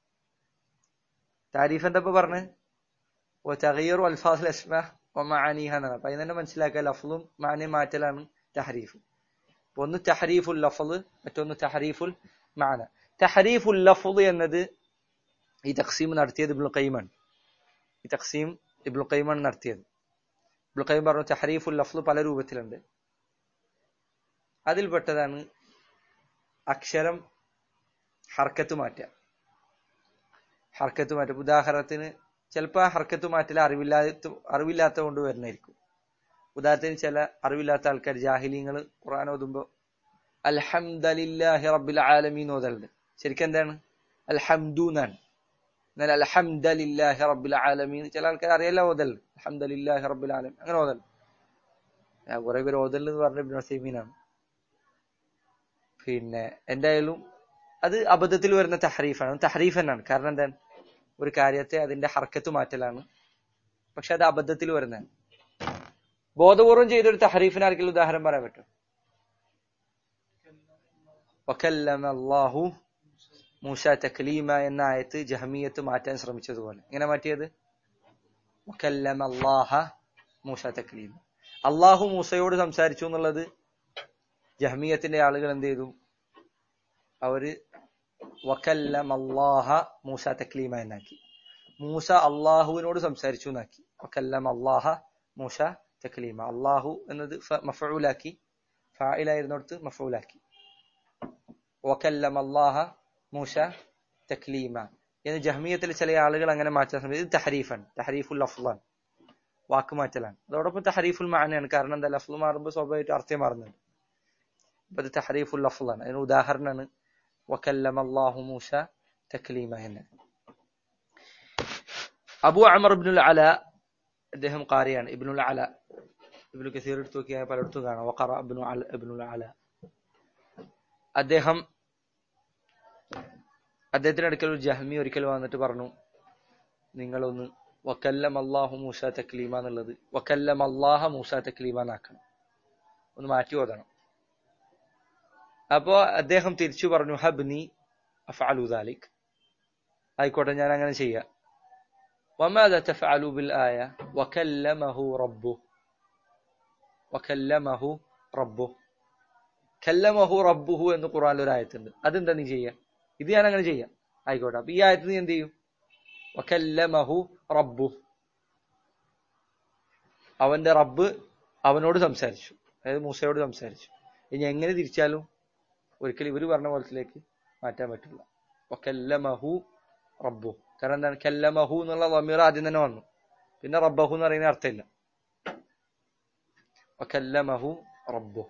താരീഫ് എന്താ ഇപ്പൊ പറഞ്ഞ് وتغيير الفاظ الاسماء ومعانيها എന്നാണ് അപ്പൊ അതിന് തന്നെ മനസ്സിലാക്കുക ലഫ്ലും മാനയും മാറ്റലാണ് തഹരീഫ് ഒന്ന് തഹരീഫുൽ ലഫ്ള് മറ്റൊന്ന് തഹരീഫുൽ മാന തഹരീഫുൽ ലഫ്ള് എന്നത് ഈ തഖ്സീം നടത്തിയത് ഇബ്നുൽ ഖയ്യിമാണ് ഈ തഖ്സീം ഇബ്നുൽ ഖയ്യിമാണ് നടത്തിയത് ഇബ്നുൽ ഖയ്യിം പറഞ്ഞു തഹരീഫുൽ ലഫ്ള് പല രൂപത്തിലുണ്ട് അതിൽപ്പെട്ടതാണ് അക്ഷരം ഹർക്കത്ത് മാറ്റുക ഹർക്കത്ത് മാറ്റുക ഉദാഹരണത്തിന് ചിലപ്പോൾ ആ ഹർക്കത്ത് മാറ്റൽ അറിവില്ലാത്ത അറിവില്ലാത്ത കൊണ്ട് വരുന്നതായിരിക്കും ഉദാഹരണത്തിന് ചില അറിവില്ലാത്ത ആൾക്കാർ ജാഹിലീങ്ങൾ ഖുർആൻ ഓതുമ്പോൾ അൽഹംദലില്ലാഹി റബ്ബിൽ ആലമീൻ ഓതലുണ്ട് ശരിക്കും എന്താണ് അൽഹംദു എന്നാണ് എന്നാൽ അൽഹംദലില്ലാഹി റബ്ബിൽ ആലമീൻ ചില ആൾക്കാർ അറിയാലോ ഓതൽ അൽഹംദലില്ലാഹി റബ്ബിൽ ആലമീൻ അങ്ങനെ ഓതൽ കുറെ പേര് ഓതൽ എന്ന് പറഞ്ഞ ഇബ്നു സൈമീനാണ് പിന്നെ എന്തായാലും അത് അബദ്ധത്തിൽ വരുന്ന തഹരീഫാണ് തഹരീഫ് തന്നെയാണ് കാരണം എന്താണ് ഒരു കാര്യത്തെ അതിന്റെ ഹർക്കത്ത് മാറ്റലാണ് പക്ഷെ അത് അബദ്ധത്തിൽ വരുന്നതാണ് ബോധപൂർവം ചെയ്തൊരു തഹരീഫിന് ആർക്കെങ്കിലും ഉദാഹരണം പറയാൻ പറ്റും വക്കല്ലമ അല്ലാഹു മൂസ തക്ലീമ എന്ന ആയത്ത് ജഹമിയത്ത് മാറ്റാൻ ശ്രമിച്ചതുപോലെ എങ്ങനെ മാറ്റിയത് വക്കല്ലമ അല്ലാഹ മൂസ തക്ലീമ അള്ളാഹു മൂസയോട് സംസാരിച്ചു എന്നുള്ളത് ജഹമിയത്തിന്റെ ആളുകൾ എന്ത് ചെയ്തു അവര് വക്കല്ലം അള്ളാഹ മൂസ തക്ലീമ എന്നാക്കി മൂസ അള്ളാഹുവിനോട് സംസാരിച്ചു എന്നാക്കി വക്കല്ലം അള്ളാഹ മൂസ തക്ലീമ അള്ളാഹു എന്നത് മഫൂലാക്കി ഫായിലായിരുന്നിടത്ത് മഫൂലാക്കി വക്കല്ലം അള്ളാഹ മൂസ തക്ലീമ എന്ന് ജഹ്മിയത്തിൽ ചില ആളുകൾ അങ്ങനെ മാറ്റാൻ ശ്രമിച്ചത് ഇത് തഹരീഫാണ് തഹരീഫുൽ ലഫ്ലാണ് വാക്ക് മാറ്റലാണ് അതോടൊപ്പം തഹരീഫുൽ മാനയാണ് കാരണം എന്താ ലഫ്ല് മാറുമ്പോൾ സ്വാഭാവികമായിട്ട് അർത്ഥം മാറുന്നുണ്ട് അപ്പൊ ഇത് തഹരീഫുൽ ലഫ്ലാണ് അതിന് ഉദാഹരണമാണ് വക്കല്ലം അള്ളാഹു മൂസ തക്ലീമ എന്ന് അബു അമർ ഇബ്നുൽ അല അദ്ദേഹം കാരിയാണ് ഇബ്നുൽ അല ഇബ്നു കസീർ എടുത്തു നോക്കിയാൽ പലയിടത്തും കാണാം വഖറ ഇബ്നു അല ഇബ്നുൽ അല അദ്ദേഹം അദ്ദേഹത്തിന്റെ അടുക്കൽ ഒരു ജഹ്മി ഒരിക്കൽ വന്നിട്ട് പറഞ്ഞു നിങ്ങളൊന്ന് വക്കല്ലം അള്ളാഹു മൂസ തക്ലീമ എന്നുള്ളത് വക്കല്ലം അള്ളാഹ മൂസ തക്ലീമ എന്നാക്കണം ഒന്ന് മാറ്റി ഓതണം അപ്പോ അദ്ദേഹം തിരിച്ചു പറഞ്ഞു ഹബ്നി അഫഅലു ദാലിക് ആയിക്കോട്ടെ ഞാൻ അങ്ങനെ ചെയ്യാം وماذا تفعل بالآية وكلمه ربه وكلمه ربه കല്ലമഹു റബ്ബുഹു എന്ന് ഖുറാനിൽ ഒരു ആയത്തുണ്ട് അതെന്താ നീ ചെയ്യാ ഇത് ഞാൻ അങ്ങനെ ചെയ്യാം ആയിക്കോട്ടെ അപ്പൊ ഈ ആയത്ത് നീ എന്ത് ചെയ്യും വക്കല്ലമഹു റബ്ബു അവന്റെ റബ്ബ് അവനോട് സംസാരിച്ചു അതായത് മൂസയോട് സംസാരിച്ചു ഇനി എങ്ങനെ തിരിച്ചാലും ഒരിക്കലും ഇവര് പറഞ്ഞ പോലത്തിലേക്ക് മാറ്റാൻ പറ്റില്ല വക്കല്ലമഹു റബ്ബു കാരണം എന്താണ് കല്ലമഹു എന്നുള്ള വമീർ ആദ്യം തന്നെ വന്നു പിന്നെ റബ്ബഹു എന്ന് പറയുന്ന അർത്ഥമില്ല വക്കല്ലമഹു റബ്ബു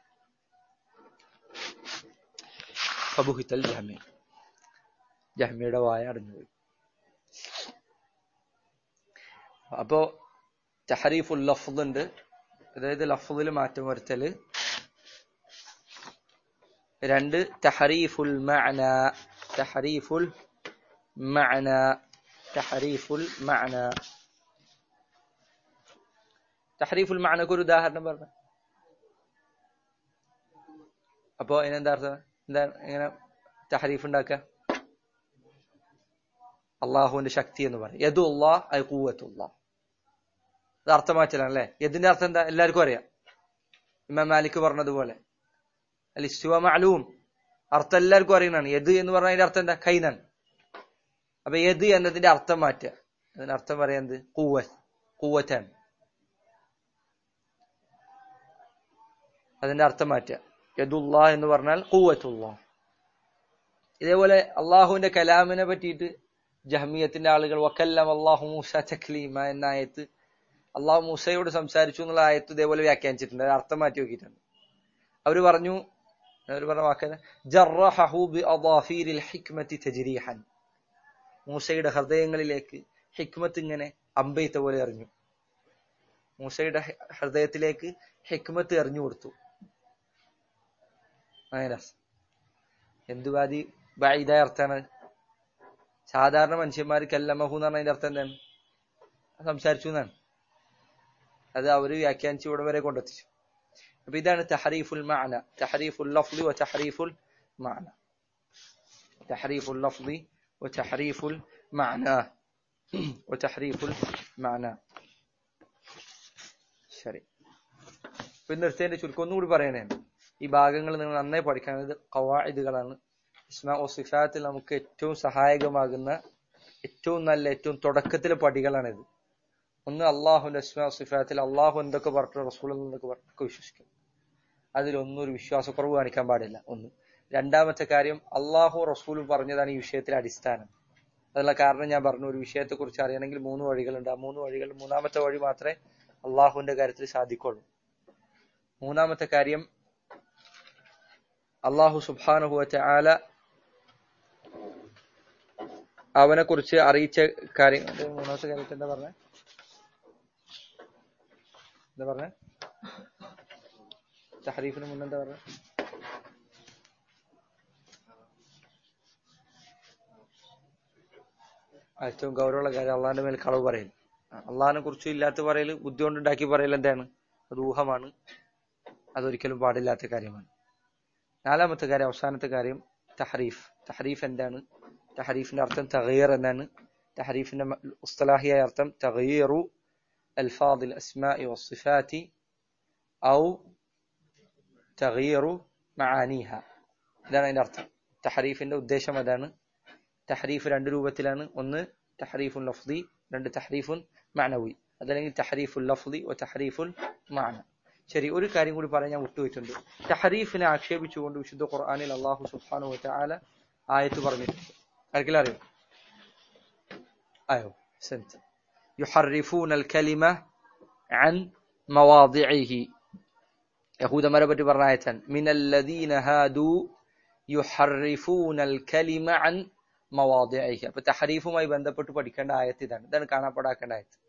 ഫബുഹിത്തൽ ജഹ്മി ജഹ്മിയുടെ വായ അടഞ്ഞുപോയി അപ്പോ തഹരീഫുൽ ലഫ്ദ് ഉണ്ട് അതായത് ലഫ്ദിൽ മാറ്റം വരുത്തല് രണ്ട് തഹരീഫുൽ മഅന തഹരീഫുൽ മഅന തഹരീഫുൽ മഅന തഹരീഫുൽ മഅനക്ക് ഒരു ഉദാഹരണം പറഞ്ഞു അപ്പോ അതിനെന്താ അർത്ഥം എന്താ എങ്ങനെ തഹരീഫ് ഉണ്ടാക്കുക അള്ളാഹുവിന്റെ ശക്തി എന്ന് പറയും യദു അള്ളാഹ് ഐ കൂവത്തുള്ള അത് അർത്ഥം മാറ്റലാണ് അല്ലെ യദിന്റെ അർത്ഥം എന്താ എല്ലാവർക്കും അറിയാം ഇമാം മാലിക് പറഞ്ഞതുപോലെ അൽ ഇസ്തുവ മഅലൂം അർത്ഥം എല്ലാവർക്കും അറിയുന്നതാണ് യദ് എന്ന് പറഞ്ഞാൽ അതിന്റെ അർത്ഥം എന്താ കൈനാണ് അപ്പൊ യദ് എന്നതിന്റെ അർത്ഥം മാറ്റുക അതിന്റെ അർത്ഥം പറയുന്നത് കൂവ കൂവറ്റാണ് അതിന്റെ അർത്ഥം മാറ്റുക യദുല്ലാ എന്ന് പറഞ്ഞാൽ കൂവത്തുള്ള ഇതേപോലെ അള്ളാഹുവിന്റെ കലാമിനെ പറ്റിയിട്ട് ജഹ്മിയത്തിന്റെ ആളുകൾ വക്കല്ലാം അള്ളാഹു മൂസ തക്ലീമ എന്ന ആയത്ത് അള്ളാഹു മൂസയോട് സംസാരിച്ചു എന്നുള്ള ആയത്ത് ഇതേപോലെ വ്യാഖ്യാനിച്ചിട്ടുണ്ട് അത് അർത്ഥം മാറ്റി നോക്കിയിട്ടുണ്ട് അവര് പറഞ്ഞു അവർ പറഞ്ഞ വാക്ക് ജറഹു ബി അദാഫീരിൽ ഹിക്മത്തി തജ്രീഹൻ മൂസയുടെ ഹൃദയങ്ങളിലേക്ക് ഹിക്മത്ത് ഇങ്ങനെ അമ്പെയ്ത്ത പോലെ എറിഞ്ഞു മൂസയുടെ ഹൃദയത്തിലേക്ക് ഹിക്മത്ത് എറിഞ്ഞു കൊടുത്തു അങ്ങനെ എന്തുവാദി ബായിദായ അർത്ഥാണ് സാധാരണ മനുഷ്യന്മാർ കല്ലമഹു എന്ന് പറഞ്ഞ അതിന്റെ അർത്ഥം എന്താണ് സംസാരിച്ചു എന്നാണ് അത് അവര് വ്യാഖ്യാനിച്ച് ഇവിടെ വരെ കൊണ്ടെത്തിച്ചു അപ്പൊ ഇതാണ് തഹരീഫുൽ മഅന തഹരീഫുൽ ലഫ്ലി വ തഹരീഫുൽ മഅന തഹരീഫുൽ ലഫ്ലി വ തഹരീഫുൽ മഅന വ തഹരീഫുൽ മഅന ശരി പിന്നെ നിർത്തേന്റെ ചുരുക്കം ഒന്നുകൂടി പറയണേ ഈ ഭാഗങ്ങൾ നിങ്ങൾ നന്നായി പഠിക്കണം ഇത് കവാഇദുകളാണ് ഇസ്മാ ഓ സിഫാത്തിൽ നമുക്ക് ഏറ്റവും സഹായകമാകുന്ന ഏറ്റവും നല്ല ഏറ്റവും തുടക്കത്തിലെ പടികളാണിത് ഒന്ന് അള്ളാഹുന്റെ ഇസ്മാ സിഫാത്തിൽ അള്ളാഹു എന്തൊക്കെ പറഞ്ഞു റസൂൽ എന്തൊക്കെ പറഞ്ഞു വിശ്വസിക്കും അതിലൊന്നും ഒരു വിശ്വാസക്കുറവ് കാണിക്കാൻ പാടില്ല ഒന്ന് രണ്ടാമത്തെ കാര്യം അള്ളാഹു റസൂലും പറഞ്ഞതാണ് ഈ വിഷയത്തിലെ അടിസ്ഥാനം അതുള്ള കാരണം ഞാൻ പറഞ്ഞു ഒരു വിഷയത്തെ കുറിച്ച് അറിയണമെങ്കിൽ മൂന്ന് വഴികളുണ്ട് ആ മൂന്ന് വഴികൾ മൂന്നാമത്തെ വഴി മാത്രമേ അള്ളാഹുവിന്റെ കാര്യത്തിൽ സാധിക്കുള്ളൂ മൂന്നാമത്തെ കാര്യം അള്ളാഹു സുബാനുഭവറ്റ ആല അവനെ കുറിച്ച് അറിയിച്ച കാര്യങ്ങൾ മൂന്നാമത്തെ കാര്യത്തിൽ എന്താ പറഞ്ഞ എന്താ പറഞ്ഞ തഹരീഫിന് മുന്നെന്താ പറഞ്ഞ ഏറ്റവും ഗൗരവമുള്ള കാര്യം അള്ളാഹിന്റെ മേൽ കളവ് പറയൽ അള്ളാഹിനെ കുറിച്ച് ഇല്ലാത്ത പറയൽ ബുദ്ധി കൊണ്ടുണ്ടാക്കി പറയൽ എന്താണ് അത് ഊഹമാണ് അതൊരിക്കലും പാടില്ലാത്ത കാര്യമാണ് നാലാമത്തെ കാര്യം അവസാനത്തെ കാര്യം തഹരീഫ് തഹരീഫ് എന്താണ് തഹരീഫിന്റെ അർത്ഥം തഗീർ എന്നാണ് തഹരീഫിന്റെ ഉസ്തലാഹിയായ അർത്ഥം തഗീറു അൽഫാദിൽ അസ്മാഇ വസിഫാത്തി ഔ തഗീറു മആനിഹ ഇതാണ് അതിന്റെ അർത്ഥം തഹരീഫിന്റെ ഉദ്ദേശം അതാണ് തഹരീഫ് രണ്ട് രൂപത്തിലാണ് ഒന്ന് തഹരീഫുൽ ലഫ്ദി രണ്ട് തഹരീഫുൻ മഅനവി അതല്ലെങ്കിൽ തഹരീഫുൽ ലഫ്ദി ഒ തഹരീഫുൽ മഅന ശരി ഒരു കാര്യം കൂടി പറയാൻ ഞാൻ വിട്ടുവെച്ചിട്ടുണ്ട് തഹരീഫിനെ ആക്ഷേപിച്ചുകൊണ്ട് വിശുദ്ധ ഖുർആനിൽ അള്ളാഹു സുബ്ഹാനഹു വതആല ആയത്ത് പറഞ്ഞിട്ടുണ്ട് ആർക്കെല്ലാം അറിയോ ആയോ സെന്റ് യുഹർരിഫൂന അൽ കലിമ അൻ മവാദിഇഹി യഹൂദന്മാരെ പറ്റി പറഞ്ഞ ആയത്താണ് മിനല്ലദീന ഹാദു യുഹർരിഫൂന അൽ കലിമ അൻ മവാദിഇഹി അപ്പൊ തഹരീഫുമായി ബന്ധപ്പെട്ട് പഠിക്കേണ്ട ആയത്ത് ഇതാണ് ഇതാണ് കാണപ്പെടാക്കേണ്ട ആയത്ത്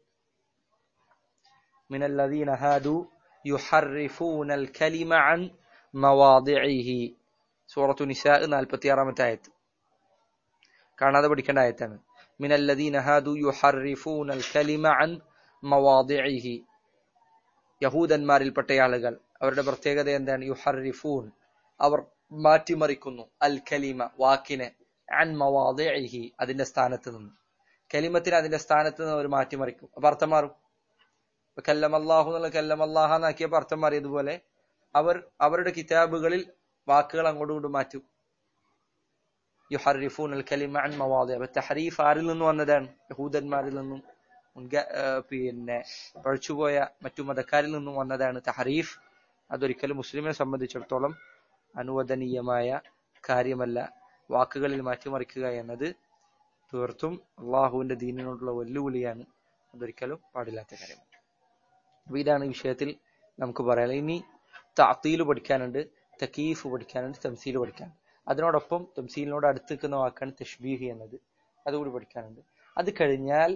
മിനല്ലദീന ഹാദു യുഹർരിഫൂന അൽ കലിമ അൻ മവാദിഇഹി സൂറത്തു നിസാ 46 ആയത്ത് കാണാതെ പഠിക്കേണ്ട ആയത്താണ് മിനല്ലദീന ഹാദു യുഹർരിഫൂന അൽ കലിമ അൻ മവാദിഇഹി യഹൂദന്മാരിൽപ്പെട്ട ആളുകൾ അവരുടെ പ്രത്യേകത എന്താണ് യുഹർരിഫൂൻ അവർ മാറ്റിമറിക്കുന്നു അൽ കലിമ വാക്കിനെ അൻ മവാദിഇഹി അതിന്റെ സ്ഥാനത്ത് നിന്ന് കലിമത്തിന് അതിന്റെ സ്ഥാനത്ത് നിന്ന് അവർ മാറ്റിമറിക്കും അപ്പൊ അർത്ഥം മാറും കല്ലമല്ലാഹു എന്നുള്ള കല്ലമല്ലാഹ എന്നാക്കിയപ്പോ അർത്ഥം മാറിയതുപോലെ അവർ അവരുടെ കിതാബുകളിൽ വാക്കുകൾ അങ്ങോട്ടും ഇങ്ങോട്ടും മാറ്റും യുഹറിഫൂൻ അൽ കലിമ അൻ മവാദി അപ്പൊ തഹരീഫ് ആരിൽ നിന്ന് വന്നതാണ് യഹൂദന്മാരിൽ നിന്നും മുൻക പിന്നെ പഴച്ചുപോയ മറ്റു മതക്കാരിൽ നിന്നും വന്നതാണ് തഹരീഫ് അതൊരിക്കലും മുസ്ലിമിനെ സംബന്ധിച്ചിടത്തോളം അനുവദനീയമായ കാര്യമല്ല വാക്കുകളിൽ മാറ്റിമറിക്കുക എന്നത് തീർത്തും അള്ളാഹുവിന്റെ ദീനിനോടുള്ള വെല്ലുവിളിയാണ് അതൊരിക്കലും പാടില്ലാത്ത കാര്യമാണ് അപ്പൊ ഇതാണ് ഈ വിഷയത്തിൽ നമുക്ക് പറയാൻ ഇനി താത്തീല് പഠിക്കാനുണ്ട് തക്കീഫ് പഠിക്കാനുണ്ട് തംസീൽ പഠിക്കാനുണ്ട് അതിനോടൊപ്പം തംസീലിനോട് അടുത്ത് നിൽക്കുന്ന വാക്കാണ് തഷ്ബീഹ് എന്നത് അതുകൂടി പഠിക്കാനുണ്ട് അത് കഴിഞ്ഞാൽ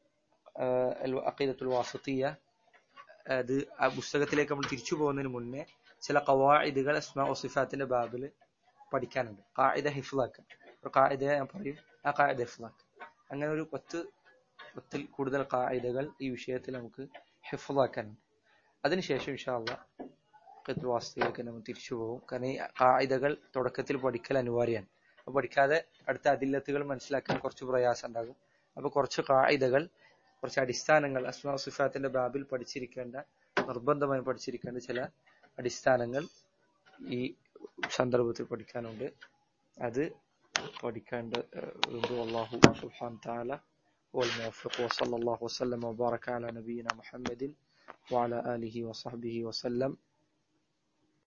അഖീദത്തുൽ വാസത്തിയ അത് ആ പുസ്തകത്തിലേക്ക് നമ്മൾ തിരിച്ചു പോകുന്നതിന് മുന്നേ ചില കവായിദുകൾ അസ്മാ ഒസിഫാത്തിന്റെ ബാബിൽ പഠിക്കാനുണ്ട് കായിദ ഹിഫ്ലാക്കാൻ ഒരു കായിദ ഞാൻ പറയും ആ കായിദ ഹിഫ്ലാക്ക് അങ്ങനെ ഒരു പത്ത് പത്തിൽ കൂടുതൽ കായിദകൾ ഈ വിഷയത്തിൽ നമുക്ക് ഹിഫ്ലാക്കാനുണ്ട് അതിനുശേഷം ഇൻഷാല്ല അഖീദത്തുൽ വാസത്തിലേക്ക് നമ്മൾ തിരിച്ചു പോകും കാരണം ഈ കായിദകൾ തുടക്കത്തിൽ പഠിക്കൽ അനിവാര്യമാണ് അപ്പൊ പഠിക്കാതെ അടുത്ത അതില്ലത്തുകൾ മനസ്സിലാക്കാൻ കുറച്ച് പ്രയാസം ഉണ്ടാകും അപ്പൊ കുറച്ച് കായിദകൾ കുറച്ച് അടിസ്ഥാനങ്ങൾ അസ്മാ സിഫാത്തിന്റെ ബാബിൽ പഠിച്ചിരിക്കേണ്ട നിർബന്ധമായി പഠിച്ചിരിക്കേണ്ട ചില അടിസ്ഥാനങ്ങൾ ഈ സന്ദർഭത്തിൽ പഠിക്കാനുണ്ട് അത് പഠിക്കേണ്ട അള്ളാഹു സുബ്ഹാൻ താല والموفق وصلى الله وسلم وبارك على نبينا محمد وعلى آله وصحبه وسلم